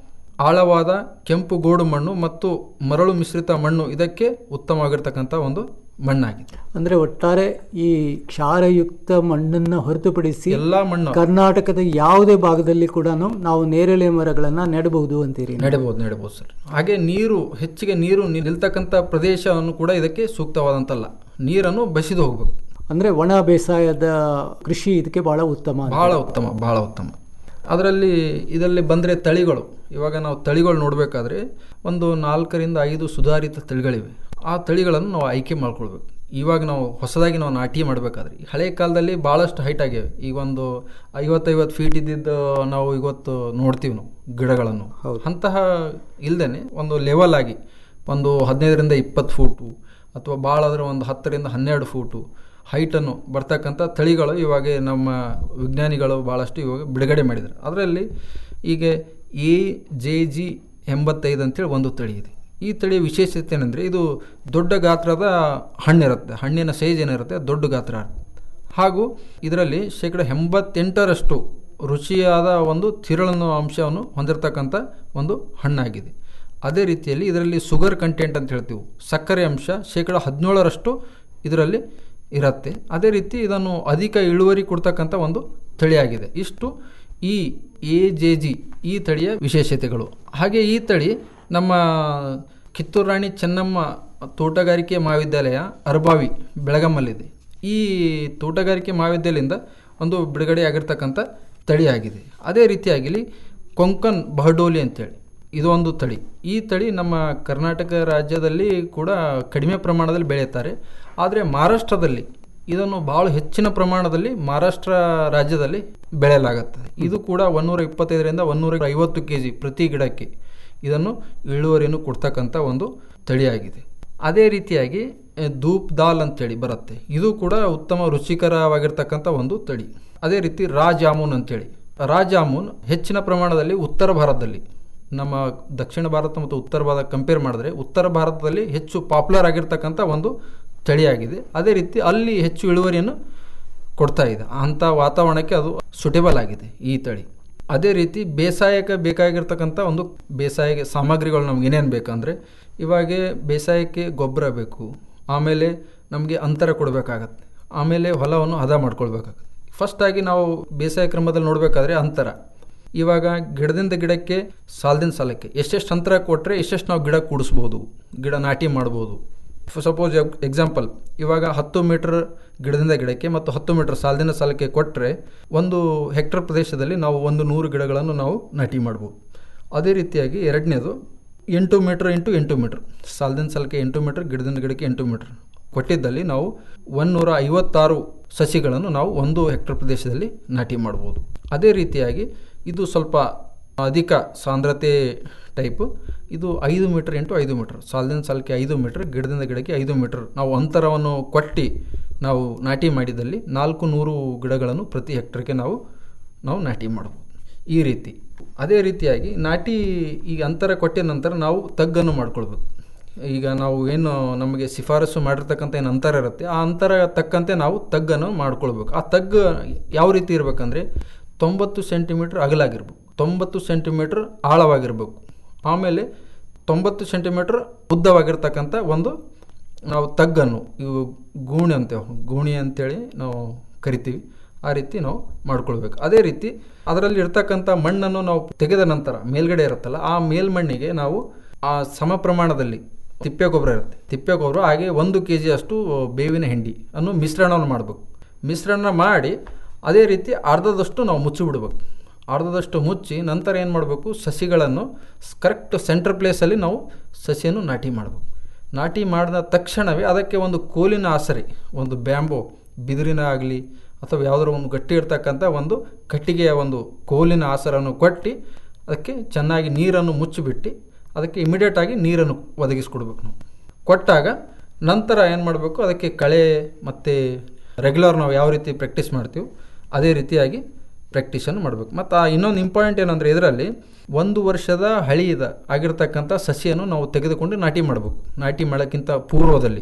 ಆಳವಾದ ಕೆಂಪು ಗೋಡು ಮಣ್ಣು ಮತ್ತು ಮರಳು ಮಿಶ್ರಿತ ಮಣ್ಣು ಇದಕ್ಕೆ ಉತ್ತಮವಾಗಿರ್ತಕ್ಕಂಥ ಒಂದು ಮಣ್ಣಾಗಿದೆ ಅಂದ್ರೆ ಒಟ್ಟಾರೆ ಈ ಕ್ಷಾರಯುಕ್ತ ಮಣ್ಣನ್ನು ಹೊರತುಪಡಿಸಿ ಎಲ್ಲ ಮಣ್ಣು ಕರ್ನಾಟಕದ ಯಾವುದೇ ಭಾಗದಲ್ಲಿ ಕೂಡ ನಾವು ನೇರಳೆ ಮರಗಳನ್ನ ನೆಡಬಹುದು ಅಂತೀರಿ ನೀವು. ನೆಡಬಹುದು ನೆಡಬಹುದು ಸರ್ ಹಾಗೆ ನೀರು ಹೆಚ್ಚಿಗೆ ನೀರು ನಿಲ್ತಕ್ಕಂಥ ಪ್ರದೇಶವನ್ನು ಕೂಡ ಇದಕ್ಕೆ ಸೂಕ್ತವಾದಂತಲ್ಲ ನೀರನ್ನು ಬಸಿದು ಹೋಗ್ಬೇಕು ಅಂದ್ರೆ ಒಣ ಬೇಸಾಯದ ಕೃಷಿ ಇದಕ್ಕೆ ಬಹಳ ಉತ್ತಮ ಅಂತ. ಬಹಳ ಉತ್ತಮ ಬಹಳ ಉತ್ತಮ ಅದರಲ್ಲಿ ಇದರಲ್ಲಿ ಬಂದರೆ ತಳಿಗಳು ಇವಾಗ ನಾವು ತಳಿಗಳು ನೋಡಬೇಕಾದ್ರೆ ಒಂದು ನಾಲ್ಕರಿಂದ ಐದು ಸುಧಾರಿತ ತಳಿಗಳಿವೆ ಆ ತಳಿಗಳನ್ನು ನಾವು ಆಯ್ಕೆ ಮಾಡ್ಕೊಳ್ಬೇಕು ಇವಾಗ ನಾವು ಹೊಸದಾಗಿ ನಾವು ನಾಟಿ ಮಾಡಬೇಕಾದ್ರೆ ಈ ಹಳೆ ಕಾಲದಲ್ಲಿ ಭಾಳಷ್ಟು ಹೈಟ್ ಆಗ್ಯಾವೆ ಈಗ ಒಂದು ಐವತ್ತೈವತ್ತು ಫೀಟ್ ಇದ್ದಿದ್ದು ನಾವು ಇವತ್ತು ನೋಡ್ತೀವಿ ನಾವು ಗಿಡಗಳನ್ನು ಅಂತಹ ಇಲ್ದೇನೆ ಒಂದು ಲೆವೆಲ್ ಆಗಿ ಒಂದು ಹದಿನೈದರಿಂದ ಇಪ್ಪತ್ತು ಫೂಟು ಅಥವಾ ಭಾಳ ಆದರೆ ಒಂದು ಹತ್ತರಿಂದ ಹನ್ನೆರಡು ಫೂಟು ಹೈಟನ್ನು ಬರ್ತಕ್ಕಂಥ ತಳಿಗಳು ಇವಾಗ ನಮ್ಮ ವಿಜ್ಞಾನಿಗಳು ಭಾಳಷ್ಟು ಇವಾಗ ಬಿಡುಗಡೆ ಮಾಡಿದ್ದಾರೆ ಅದರಲ್ಲಿ ಈಗ ಎ ಜೆ ಜಿ ಎಂಬತ್ತೈದು ಅಂತೇಳಿ ಒಂದು ತಳಿ ಇದೆ ಈ ತಳಿಯ ವಿಶೇಷತೆ ಏನಂದರೆ ಇದು ದೊಡ್ಡ ಗಾತ್ರದ ಹಣ್ಣಿರುತ್ತೆ ಹಣ್ಣಿನ ಸೈಜ್ ಏನಿರುತ್ತೆ ದೊಡ್ಡ ಗಾತ್ರ ಇರುತ್ತೆ. ಹಾಗೂ ಇದರಲ್ಲಿ ಶೇಕಡ ಎಂಬತ್ತೆಂಟರಷ್ಟು ರುಚಿಯಾದ ಒಂದು ತಿರುಳನ್ನು ಅಂಶವನ್ನು ಹೊಂದಿರತಕ್ಕಂಥ ಒಂದು ಹಣ್ಣಾಗಿದೆ ಅದೇ ರೀತಿಯಲ್ಲಿ ಇದರಲ್ಲಿ ಶುಗರ್ ಕಂಟೆಂಟ್ ಅಂತ ಹೇಳ್ತೀವಿ ಸಕ್ಕರೆ ಅಂಶ ಶೇಕಡ ಹದಿನೇಳರಷ್ಟು ಇದರಲ್ಲಿ ಇರುತ್ತೆ ಅದೇ ರೀತಿ ಇದನ್ನು ಅಧಿಕ ಇಳುವರಿ ಕೊಡ್ತಕ್ಕಂಥ ಒಂದು ತಳಿಯಾಗಿದೆ ಇಷ್ಟು ಈ ಎ ಜೆ ಜಿ ಈ ತಳಿಯ ವಿಶೇಷತೆಗಳು ಹಾಗೆ ಈ ತಳಿ ನಮ್ಮ ಕಿತ್ತೂರು ರಾಣಿ ಚೆನ್ನಮ್ಮ ತೋಟಗಾರಿಕೆ ಮಹಾವಿದ್ಯಾಲಯ ಅರ್ಬಾವಿ ಬೆಳಗಮ್ಮಲ್ಲಿದೆ ಈ ತೋಟಗಾರಿಕೆ ಮಹಾವಿದ್ಯಾಲಯದಿಂದ ಒಂದು ಬಿಡುಗಡೆ ಆಗಿರ್ತಕ್ಕಂಥ ತಳಿಯಾಗಿದೆ ಅದೇ ರೀತಿಯಾಗಿ ಕೊಂಕನ್ ಬಹಡೋಲಿ ಅಂತೇಳಿ ಇದು ಒಂದು ತಳಿ ಈ ತಳಿ ನಮ್ಮ ಕರ್ನಾಟಕ ರಾಜ್ಯದಲ್ಲಿ ಕೂಡ ಕಡಿಮೆ ಪ್ರಮಾಣದಲ್ಲಿ ಬೆಳೆಯುತ್ತಾರೆ ಆದರೆ ಮಹಾರಾಷ್ಟ್ರದಲ್ಲಿ ಇದನ್ನು ಭಾಳ ಹೆಚ್ಚಿನ ಪ್ರಮಾಣದಲ್ಲಿ ಮಹಾರಾಷ್ಟ್ರ ರಾಜ್ಯದಲ್ಲಿ ಬೆಳೆಯಲಾಗುತ್ತದೆ ಇದು ಕೂಡ ಒನ್ನೂರ ಇಪ್ಪತ್ತೈದರಿಂದ ಒನ್ನೂರ ಐವತ್ತು ಕೆ ಜಿ ಪ್ರತಿ ಗಿಡಕ್ಕೆ ಇದನ್ನು ಇಳುವರಿಯನ್ನು ಕೊಡ್ತಕ್ಕಂಥ ಒಂದು ತಳಿಯಾಗಿದೆ ಅದೇ ರೀತಿಯಾಗಿ ಎ, ಧೂಪ್ ದಾಲ್ ಅಂತೇಳಿ ಬರುತ್ತೆ ಇದು ಕೂಡ ಉತ್ತಮ ರುಚಿಕರವಾಗಿರ್ತಕ್ಕಂಥ ಒಂದು ತಳಿ ಅದೇ ರೀತಿ ರಾ ಜಾಮೂನ್ ಅಂತೇಳಿ ರಾ ಜಾಮೂನ್ ಹೆಚ್ಚಿನ ಪ್ರಮಾಣದಲ್ಲಿ ಉತ್ತರ ಭಾರತದಲ್ಲಿ ನಮ್ಮ ದಕ್ಷಿಣ ಭಾರತ ಮತ್ತು ಉತ್ತರ ಭಾರತ ಕಂಪೇರ್ ಮಾಡಿದ್ರೆ ಉತ್ತರ ಭಾರತದಲ್ಲಿ ಹೆಚ್ಚು ಪಾಪ್ಯುಲರ್ ಆಗಿರ್ತಕ್ಕಂಥ ಒಂದು ತಳಿಯಾಗಿದೆ ಅದೇ ರೀತಿ ಅಲ್ಲಿ ಹೆಚ್ಚು ಇಳುವರಿಯನ್ನು ಕೊಡ್ತಾ ಇದೆ ಅಂಥ ವಾತಾವರಣಕ್ಕೆ ಅದು ಸುಟೇಬಲ್ ಆಗಿದೆ ಈ ತಳಿ ಅದೇ ರೀತಿ ಬೇಸಾಯಕ್ಕೆ ಬೇಕಾಗಿರ್ತಕ್ಕಂಥ ಒಂದು ಬೇಸಾಯ ಸಾಮಗ್ರಿಗಳು ನಮ್ಗೆ ಏನೇನು ಬೇಕಂದರೆ ಇವಾಗ ಬೇಸಾಯಕ್ಕೆ ಗೊಬ್ಬರ ಬೇಕು ಆಮೇಲೆ ನಮಗೆ ಅಂತರ ಕೊಡಬೇಕಾಗತ್ತೆ ಆಮೇಲೆ ಹೊಲವನ್ನು ಹದ ಮಾಡ್ಕೊಳ್ಬೇಕಾಗತ್ತೆ ಫಸ್ಟಾಗಿ ನಾವು ಬೇಸಾಯ ಕ್ರಮದಲ್ಲಿ ನೋಡಬೇಕಾದ್ರೆ ಅಂತರ ಇವಾಗ ಗಿಡದಿಂದ ಗಿಡಕ್ಕೆ ಸಾಲದಿಂದ ಸಾಲಕ್ಕೆ ಎಷ್ಟೆಷ್ಟು ಅಂತರ ಕೊಟ್ಟರೆ ಎಷ್ಟೆಷ್ಟು ನಾವು ಗಿಡ ಕೂಡಿಸ್ಬೋದು ಗಿಡ ನಾಟಿ ಮಾಡ್ಬೋದು ಸಪೋಸ್ ಎಕ್ಸಾಂಪಲ್ ಇವಾಗ ಹತ್ತು ಮೀಟರ್ ಗಿಡದಿಂದ ಗಿಡಕ್ಕೆ ಮತ್ತು ಹತ್ತು ಮೀಟರ್ ಸಾಲದಿಂದ ಸಾಲಕ್ಕೆ ಕೊಟ್ಟರೆ ಒಂದು ಹೆಕ್ಟರ್ ಪ್ರದೇಶದಲ್ಲಿ ನಾವು ಒಂದು ನೂರು ಗಿಡಗಳನ್ನು ನಾವು ನಾಟಿ ಮಾಡ್ಬೋದು ಅದೇ ರೀತಿಯಾಗಿ ಎರಡನೇದು ಎಂಟು ಮೀಟ್ರ್ ಇಂಟು ಎಂಟು ಮೀಟ್ರ್ ಸಾಲದಿಂದ ಸಾಲಕ್ಕೆ ಎಂಟು ಮೀಟ್ರ್ ಗಿಡದಿಂದ ಗಿಡಕ್ಕೆ ಎಂಟು ಮೀಟ್ರ್ ಕೊಟ್ಟಿದ್ದಲ್ಲಿ ನಾವು ಒಂದೂರ ಐವತ್ತಾರು ಸಸಿಗಳನ್ನು ನಾವು ಒಂದು ಹೆಕ್ಟರ್ ಪ್ರದೇಶದಲ್ಲಿ ನಾಟಿ ಮಾಡ್ಬೋದು ಅದೇ ರೀತಿಯಾಗಿ ಇದು ಸ್ವಲ್ಪ ಅಧಿಕ ಸಾಂದ್ರತೆ ಟೈಪು ಇದು ಐದು ಮೀಟರ್ ಇಂಟು ಐದು ಮೀಟರ್ ಸಾಲದಿಂದ ಸಾಲಕ್ಕೆ ಐದು ಮೀಟರ್ ಗಿಡದಿಂದ ಗಿಡಕ್ಕೆ ಐದು ಮೀಟರ್ ನಾವು ಅಂತರವನ್ನು ಕೊಟ್ಟು ನಾವು ನಾಟಿ ಮಾಡಿದಲ್ಲಿ ನಾಲ್ಕು ನೂರು ಗಿಡಗಳನ್ನು ಪ್ರತಿ ಹೆಕ್ಟರ್ಗೆ ನಾವು ನಾವು ನಾಟಿ ಮಾಡ್ಬೋದು ಈ ರೀತಿ ಅದೇ ರೀತಿಯಾಗಿ ನಾಟಿ ಈಗ ಅಂತರ ಕೊಟ್ಟಿದ ನಂತರ ನಾವು ತಗ್ಗನ್ನು ಮಾಡ್ಕೊಳ್ಬೇಕು ಈಗ ನಾವು ಏನು ನಮಗೆ ಶಿಫಾರಸು ಮಾಡಿರ್ತಕ್ಕಂಥ ಏನು ಅಂತರ ಇರುತ್ತೆ ಆ ಅಂತರ ತಕ್ಕಂತೆ ನಾವು ತಗ್ಗನ್ನು ಮಾಡ್ಕೊಳ್ಬೇಕು ಆ ತಗ್ಗು ಯಾವ ರೀತಿ ಇರಬೇಕಂದ್ರೆ ತೊಂಬತ್ತು ಸೆಂಟಿಮೀಟ್ರ್ ಅಗಲಾಗಿರ್ಬೇಕು ತೊಂಬತ್ತು ಸೆಂಟಿಮೀಟ್ರ್ ಆಳವಾಗಿರ್ಬೇಕು ಆಮೇಲೆ ತೊಂಬತ್ತು ಸೆಂಟಿಮೀಟ್ರ್ ಉದ್ದವಾಗಿರ್ತಕ್ಕಂಥ ಒಂದು ನಾವು ತಗ್ಗನ್ನು ಇವು ಗೂಣಿ ಅಂತೇವೆ ಗೂಣಿ ಅಂತೇಳಿ ನಾವು ಕರಿತೀವಿ ಆ ರೀತಿ ನಾವು ಮಾಡ್ಕೊಳ್ಬೇಕು ಅದೇ ರೀತಿ ಅದರಲ್ಲಿ ಇರ್ತಕ್ಕಂಥ ಮಣ್ಣನ್ನು ನಾವು ತೆಗೆದ ನಂತರ ಮೇಲ್ಗಡೆ ಇರುತ್ತಲ್ಲ ಆ ಮೇಲ್ಮಣ್ಣಿಗೆ ನಾವು ಆ ಸಮ ಪ್ರಮಾಣದಲ್ಲಿ ತಿಪ್ಪೆ ಗೊಬ್ಬರ ಇರುತ್ತೆ ತಿಪ್ಪೆ ಗೊಬ್ಬರ ಹಾಗೆ ಒಂದು ಕೆ ಜಿಯಷ್ಟು ಬೇವಿನ ಹಿಂಡಿ ಅನ್ನು ಮಿಶ್ರಣವನ್ನು ಮಾಡಬೇಕು ಮಿಶ್ರಣ ಮಾಡಿ ಅದೇ ರೀತಿ ಅರ್ಧದಷ್ಟು ನಾವು ಮುಚ್ಚಿಬಿಡ್ಬೇಕು ಅರ್ಧದಷ್ಟು ಮುಚ್ಚಿ ನಂತರ ಏನು ಮಾಡಬೇಕು ಸಸಿಗಳನ್ನು ಕರೆಕ್ಟ್ ಸೆಂಟ್ರ್ ಪ್ಲೇಸಲ್ಲಿ ನಾವು ಸಸಿಯನ್ನು ನಾಟಿ ಮಾಡಬೇಕು ನಾಟಿ ಮಾಡಿದ ತಕ್ಷಣವೇ ಅದಕ್ಕೆ ಒಂದು ಕೋಲಿನ ಆಸರೆ ಒಂದು ಬ್ಯಾಂಬೋ ಬಿದಿರಿನ ಆಗಲಿ ಅಥವಾ ಯಾವುದರ ಒಂದು ಗಟ್ಟಿ ಇರ್ತಕ್ಕಂಥ ಒಂದು ಕಟ್ಟಿಗೆಯ ಒಂದು ಕೋಲಿನ ಆಸರವನ್ನು ಕೊಟ್ಟು ಅದಕ್ಕೆ ಚೆನ್ನಾಗಿ ನೀರನ್ನು ಮುಚ್ಚಿಬಿಟ್ಟು ಅದಕ್ಕೆ ಇಮಿಡಿಯೇಟ್ ಆಗಿ ನೀರನ್ನು ಒದಗಿಸ್ಕೊಡ್ಬೇಕು ನಾವು ಕೊಟ್ಟಾಗ ನಂತರ ಏನು ಮಾಡಬೇಕು ಅದಕ್ಕೆ ಕಳೆ ಮತ್ತು ರೆಗ್ಯುಲರ್ ನಾವು ಯಾವ ರೀತಿ ಪ್ರಾಕ್ಟೀಸ್ ಮಾಡ್ತೀವಿ ಅದೇ ರೀತಿಯಾಗಿ ಪ್ರಾಕ್ಟೀಸನ್ನು ಮಾಡಬೇಕು ಮತ್ತು ಆ ಇನ್ನೊಂದು ಇಂಪಾರ್ಟೆಂಟ್ ಏನಂದರೆ ಇದರಲ್ಲಿ ಒಂದು ವರ್ಷದ ಹಳಿಯದ ಆಗಿರ್ತಕ್ಕಂಥ ಸಸಿಯನ್ನು ನಾವು ತೆಗೆದುಕೊಂಡು ನಾಟಿ ಮಾಡಬೇಕು ನಾಟಿ ಮಾಡೋಕ್ಕಿಂತ ಪೂರ್ವದಲ್ಲಿ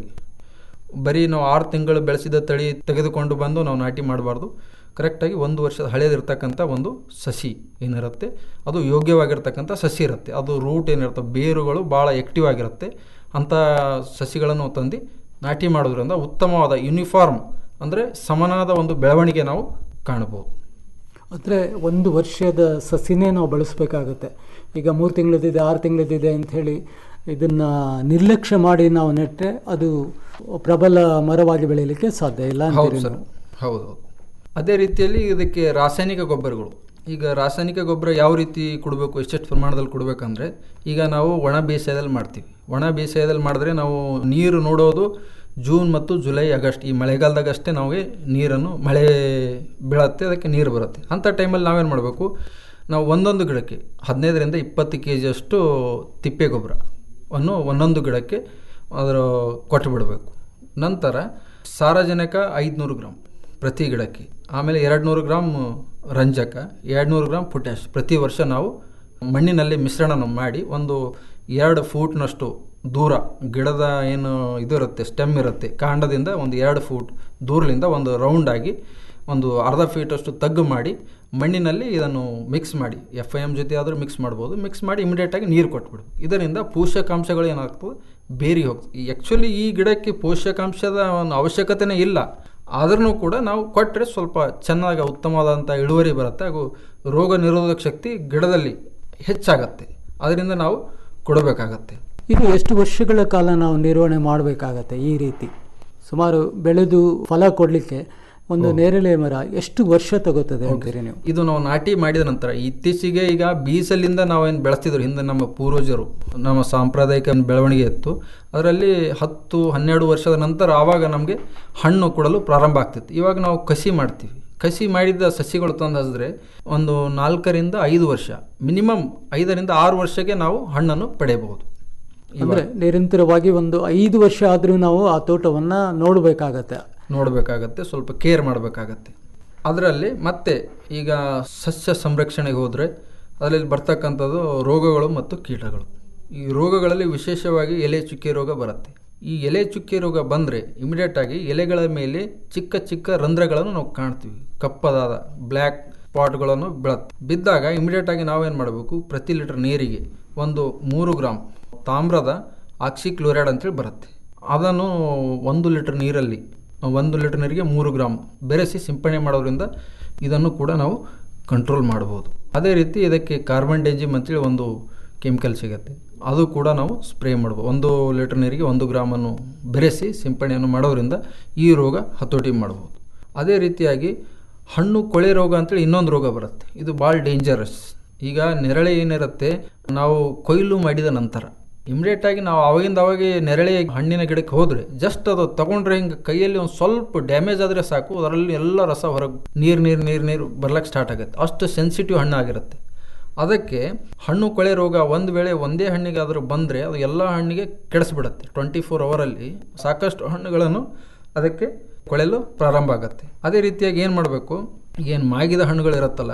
ಬರೀ ನಾವು ಆರು ತಿಂಗಳು ಬೆಳೆಸಿದ ತಳಿ ತೆಗೆದುಕೊಂಡು ಬಂದು ನಾವು ನಾಟಿ ಮಾಡಬಾರ್ದು ಕರೆಕ್ಟಾಗಿ ಒಂದು ವರ್ಷದ ಹಳೆಯದಿರ್ತಕ್ಕಂಥ ಒಂದು ಸಸಿ ಏನಿರುತ್ತೆ ಅದು ಯೋಗ್ಯವಾಗಿರ್ತಕ್ಕಂಥ ಸಸಿ ಇರುತ್ತೆ ಅದು ರೂಟ್ ಏನಿರುತ್ತೆ ಬೇರುಗಳು ಭಾಳ ಆ್ಯಕ್ಟಿವ್ ಆಗಿರುತ್ತೆ ಅಂಥ ಸಸಿಗಳನ್ನು ತಂದು ನಾಟಿ ಮಾಡೋದ್ರಿಂದ ಉತ್ತಮವಾದ ಯೂನಿಫಾರ್ಮ್ ಅಂದರೆ ಸಮನಾದ ಒಂದು ಬೆಳವಣಿಗೆ ನಾವು ಕಾಣ್ಬೋದು ಅಂದರೆ ಒಂದು ವರ್ಷದ ಸಸಿನೇ ನಾವು ಬಳಸಬೇಕಾಗತ್ತೆ ಈಗ ಮೂರು ತಿಂಗಳದಿದೆ ಆರು ತಿಂಗಳದಿದೆ ಅಂಥೇಳಿ ಇದನ್ನು ನಿರ್ಲಕ್ಷ್ಯ ಮಾಡಿ ನಾವು ನೆಟ್ಟರೆ ಅದು ಪ್ರಬಲ ಮರವಾಗಿ ಬೆಳೀಲಿಕ್ಕೆ ಸಾಧ್ಯ ಇಲ್ಲ ಹೌದು ಅಂತೀರಿ ಸರ್ ನೀವು. ಹೌದು ಅದೇ ರೀತಿಯಲ್ಲಿ ಇದಕ್ಕೆ ರಾಸಾಯನಿಕ ಗೊಬ್ಬರಗಳು ಈಗ ರಾಸಾಯನಿಕ ಗೊಬ್ಬರ ಯಾವ ರೀತಿ ಕೊಡಬೇಕು ಎಷ್ಟೆಷ್ಟು ಪ್ರಮಾಣದಲ್ಲಿ ಕೊಡಬೇಕಂದ್ರೆ ಈಗ ನಾವು ಒಣ ಬೇಸಾಯದಲ್ಲಿ ಮಾಡ್ತೀವಿ ಒಣ ಬೇಸಾಯದಲ್ಲಿ ಮಾಡಿದ್ರೆ ನಾವು ನೀರು ನೋಡೋದು ಜೂನ್ ಮತ್ತು ಜುಲೈ ಆಗಸ್ಟ್ ಈ ಮಳೆಗಾಲದಾಗ ಅಷ್ಟೇ ನಮಗೆ ನೀರನ್ನು ಮಳೆ ಬೀಳತ್ತೆ ಅದಕ್ಕೆ ನೀರು ಬರುತ್ತೆ ಅಂಥ ಟೈಮಲ್ಲಿ ನಾವೇನು ಮಾಡಬೇಕು ನಾವು ಒಂದೊಂದು ಗಿಡಕ್ಕೆ ಹದಿನೈದರಿಂದ ಇಪ್ಪತ್ತು ಕೆ ಜಿಯಷ್ಟು ತಿಪ್ಪೆ ಗೊಬ್ಬರವನ್ನು ಒಂದೊಂದು ಗಿಡಕ್ಕೆ ಅದರ ಕೊಟ್ಟು ಬಿಡಬೇಕು ನಂತರ ಸಾರಜನಕ ಐದುನೂರು ಗ್ರಾಮ್ ಪ್ರತಿ ಗಿಡಕ್ಕೆ ಆಮೇಲೆ ಎರಡು ನೂರು ಗ್ರಾಮ್ ರಂಜಕ ಎರಡು ನೂರು ಗ್ರಾಮ್ ಪೊಟ್ಯಾಶ್ ಪ್ರತಿ ವರ್ಷ ನಾವು ಮಣ್ಣಿನಲ್ಲಿ ಮಿಶ್ರಣ ಮಾಡಿ ಒಂದು ಎರಡು ಫೂಟ್ನಷ್ಟು ದೂರ ಗಿಡದ ಏನು ಇದು ಇರುತ್ತೆ ಸ್ಟೆಮ್ ಇರುತ್ತೆ ಕಾಂಡದಿಂದ ಒಂದು ಎರಡು ಫೂಟ್ ದೂರದಿಂದ ಒಂದು ರೌಂಡ್ ಆಗಿ ಒಂದು ಅರ್ಧ ಫೀಟಷ್ಟು ತಗ್ಗು ಮಾಡಿ ಮಣ್ಣಿನಲ್ಲಿ ಇದನ್ನು ಮಿಕ್ಸ್ ಮಾಡಿ ಎಫ್ ಐ ಎಮ್ ಜೊತೆ ಆದರೂ ಮಿಕ್ಸ್ ಮಾಡ್ಬೋದು ಮಿಕ್ಸ್ ಮಾಡಿ ಇಮಿಡಿಯೇಟಾಗಿ ನೀರು ಕೊಟ್ಬಿಡು ಇದರಿಂದ ಪೋಷಕಾಂಶಗಳು ಏನಾಗ್ತದೆ ಬೇರಿ ಹೋಗ್ತದೆ ಆ್ಯಕ್ಚುಲಿ ಈ ಗಿಡಕ್ಕೆ ಪೋಷಕಾಂಶದ ಒಂದು ಅವಶ್ಯಕತೆನೇ ಇಲ್ಲ ಆದ್ರೂ ಕೂಡ ನಾವು ಕೊಟ್ಟರೆ ಸ್ವಲ್ಪ ಚೆನ್ನಾಗಿ ಉತ್ತಮವಾದಂಥ ಇಳುವರಿ ಬರುತ್ತೆ ಹಾಗೂ ರೋಗ ನಿರೋಧಕ ಶಕ್ತಿ ಗಿಡದಲ್ಲಿ ಹೆಚ್ಚಾಗತ್ತೆ ಅದರಿಂದ ನಾವು ಕೊಡಬೇಕಾಗತ್ತೆ ಇದು ಎಷ್ಟು ವರ್ಷಗಳ ಕಾಲ ನಾವು ನಿರ್ವಹಣೆ ಮಾಡಬೇಕಾಗತ್ತೆ ಈ ರೀತಿ ಸುಮಾರು ಬೆಳೆದು ಫಲ ಕೊಡಲಿಕ್ಕೆ ಒಂದು ನೇರಳೆ ಮರ ಎಷ್ಟು ವರ್ಷ ತಗೋತದೆ ಅಂತೀರಿ ನೀವು ಇದು ನಾವು ನಾಟಿ ಮಾಡಿದ ನಂತರ ಇತ್ತೀಚೆಗೆ ಈಗ ಬೀಸಲಿಂದ ನಾವೇನು ಬೆಳೆಸ್ತಿದ್ರು ಹಿಂದೆ ನಮ್ಮ ಪೂರ್ವಜರು ನಮ್ಮ ಸಾಂಪ್ರದಾಯಿಕ ಬೆಳವಣಿಗೆ ಇತ್ತು ಅದರಲ್ಲಿ ಹತ್ತು ಹನ್ನೆರಡು ವರ್ಷದ ನಂತರ ಆವಾಗ ನಮಗೆ ಹಣ್ಣು ಕೊಡಲು ಪ್ರಾರಂಭ ಆಗ್ತಿತ್ತು ಇವಾಗ ನಾವು ಕಸಿ ಮಾಡ್ತೀವಿ ಕಸಿ ಮಾಡಿದ ಸಸಿಗಳು ತಂದು ಹಸಿದ್ರೆ ಒಂದು ನಾಲ್ಕರಿಂದ ಐದು ವರ್ಷ ಮಿನಿಮಮ್ ಐದರಿಂದ ಆರು ವರ್ಷಕ್ಕೆ ನಾವು ಹಣ್ಣನ್ನು ಪಡೆಯಬಹುದು ಅಂದ್ರೆ ನಿರಂತರವಾಗಿ ಒಂದು ಐದು ವರ್ಷ ಆದರೂ ನಾವು ಆ ತೋಟವನ್ನ ನೋಡಬೇಕಾಗತ್ತೆ ನೋಡಬೇಕಾಗತ್ತೆ ಸ್ವಲ್ಪ ಕೇರ್ ಮಾಡಬೇಕಾಗತ್ತೆ ಅದರಲ್ಲಿ ಮತ್ತೆ ಈಗ ಸಸ್ಯ ಸಂರಕ್ಷಣೆಗೆ ಹೋದರೆ ಅದರಲ್ಲಿ ಬರ್ತಕ್ಕಂಥದ್ದು ರೋಗಗಳು ಮತ್ತು ಕೀಟಗಳು ಈ ರೋಗಗಳಲ್ಲಿ ವಿಶೇಷವಾಗಿ ಎಲೆ ಚುಕ್ಕೆ ರೋಗ ಬರುತ್ತೆ ಈ ಎಲೆ ಚುಕ್ಕೆ ರೋಗ ಬಂದರೆ ಇಮಿಡಿಯೇಟಾಗಿ ಎಲೆಗಳ ಮೇಲೆ ಚಿಕ್ಕ ಚಿಕ್ಕ ರಂಧ್ರಗಳನ್ನು ನಾವು ಕಾಣ್ತೀವಿ ಕಪ್ಪದಾದ ಬ್ಲ್ಯಾಕ್ ಸ್ಪಾಟ್ಗಳನ್ನು ಬೀಳತ್ತೆ ಬಿದ್ದಾಗ ಇಮಿಡಿಯೇಟಾಗಿ ನಾವೇನು ಮಾಡಬೇಕು ಪ್ರತಿ ಲೀಟರ್ ನೀರಿಗೆ ಒಂದು ಮೂರು ಗ್ರಾಮ್ ತಾಮ್ರದ ಆಕ್ಸಿಕ್ಲೋರೈಡ್ ಅಂತೇಳಿ ಬರುತ್ತೆ ಅದನ್ನು ಒಂದು ಲೀಟರ್ ನೀರಲ್ಲಿ ಒಂದು ಲೀಟರ್ ನೀರಿಗೆ ಮೂರು ಗ್ರಾಮ್ ಬೆರೆಸಿ ಸಿಂಪಡಣೆ ಮಾಡೋದ್ರಿಂದ ಇದನ್ನು ಕೂಡ ನಾವು ಕಂಟ್ರೋಲ್ ಮಾಡ್ಬೋದು ಅದೇ ರೀತಿ ಇದಕ್ಕೆ ಕಾರ್ಬನ್ ಡೈಜಿಮ್ ಅಂತೇಳಿ ಒಂದು ಕೆಮಿಕಲ್ ಸಿಗುತ್ತೆ ಅದು ಕೂಡ ನಾವು ಸ್ಪ್ರೇ ಮಾಡ್ಬೋದು ಒಂದು ಲೀಟರ್ ನೀರಿಗೆ ಒಂದು ಗ್ರಾಮನ್ನು ಬೆರೆಸಿ ಸಿಂಪಡಣೆಯನ್ನು ಮಾಡೋದ್ರಿಂದ ಈ ರೋಗ ಹತೋಟಿ ಮಾಡ್ಬೋದು ಅದೇ ರೀತಿಯಾಗಿ ಹಣ್ಣು ಕೊಳೆ ರೋಗ ಅಂತೇಳಿ ಇನ್ನೊಂದು ರೋಗ ಬರುತ್ತೆ ಇದು ಭಾಳ ಡೇಂಜರಸ್ ಈಗ ನೆರಳೆ ಏನಿರುತ್ತೆ ನಾವು ಕೊಯ್ಲು ಮಾಡಿದ ನಂತರ ಇಮಿಡಿಯೇಟ್ ಆಗಿ ನಾವು ಅವಾಗಿಂದ ಅವಾಗೆ ನೆರಳೆ ಹಣ್ಣಿನ ಗಿಡಕ್ಕೆ ಹೋದರೆ ಜಸ್ಟ್ ಅದು ತಗೊಂಡ್ರೆ ಹಿಂಗೆ ಕೈಯಲ್ಲಿ ಒಂದು ಸ್ವಲ್ಪ ಡ್ಯಾಮೇಜ್ ಆದರೆ ಸಾಕು ಅದರಲ್ಲಿ ಎಲ್ಲ ರಸ ಹೊರಗೆ ನೀರು ನೀರು ನೀರು ನೀರು ಬರ್ಲಿಕ್ಕೆ ಸ್ಟಾರ್ಟ್ ಆಗುತ್ತೆ ಅಷ್ಟು ಸೆನ್ಸಿಟಿವ್ ಹಣ್ಣು ಆಗಿರುತ್ತೆ ಅದಕ್ಕೆ ಹಣ್ಣು ಕೊಳೆ ರೋಗ ಒಂದು ವೇಳೆ ಒಂದೇ ಹಣ್ಣಿಗೆ ಆದರೂ ಬಂದರೆ ಅದು ಎಲ್ಲ ಹಣ್ಣಿಗೆ ಕೆಡಿಸ್ಬಿಡುತ್ತೆ ಟ್ವೆಂಟಿ ಫೋರ್ ಅವರಲ್ಲಿ ಸಾಕಷ್ಟು ಹಣ್ಣುಗಳನ್ನು ಅದಕ್ಕೆ ಕೊಳೆಯಲು ಪ್ರಾರಂಭ ಆಗುತ್ತೆ ಅದೇ ರೀತಿಯಾಗಿ ಏನು ಮಾಡಬೇಕು ಏನು ಮಾಗಿದ ಹಣ್ಣುಗಳಿರುತ್ತಲ್ಲ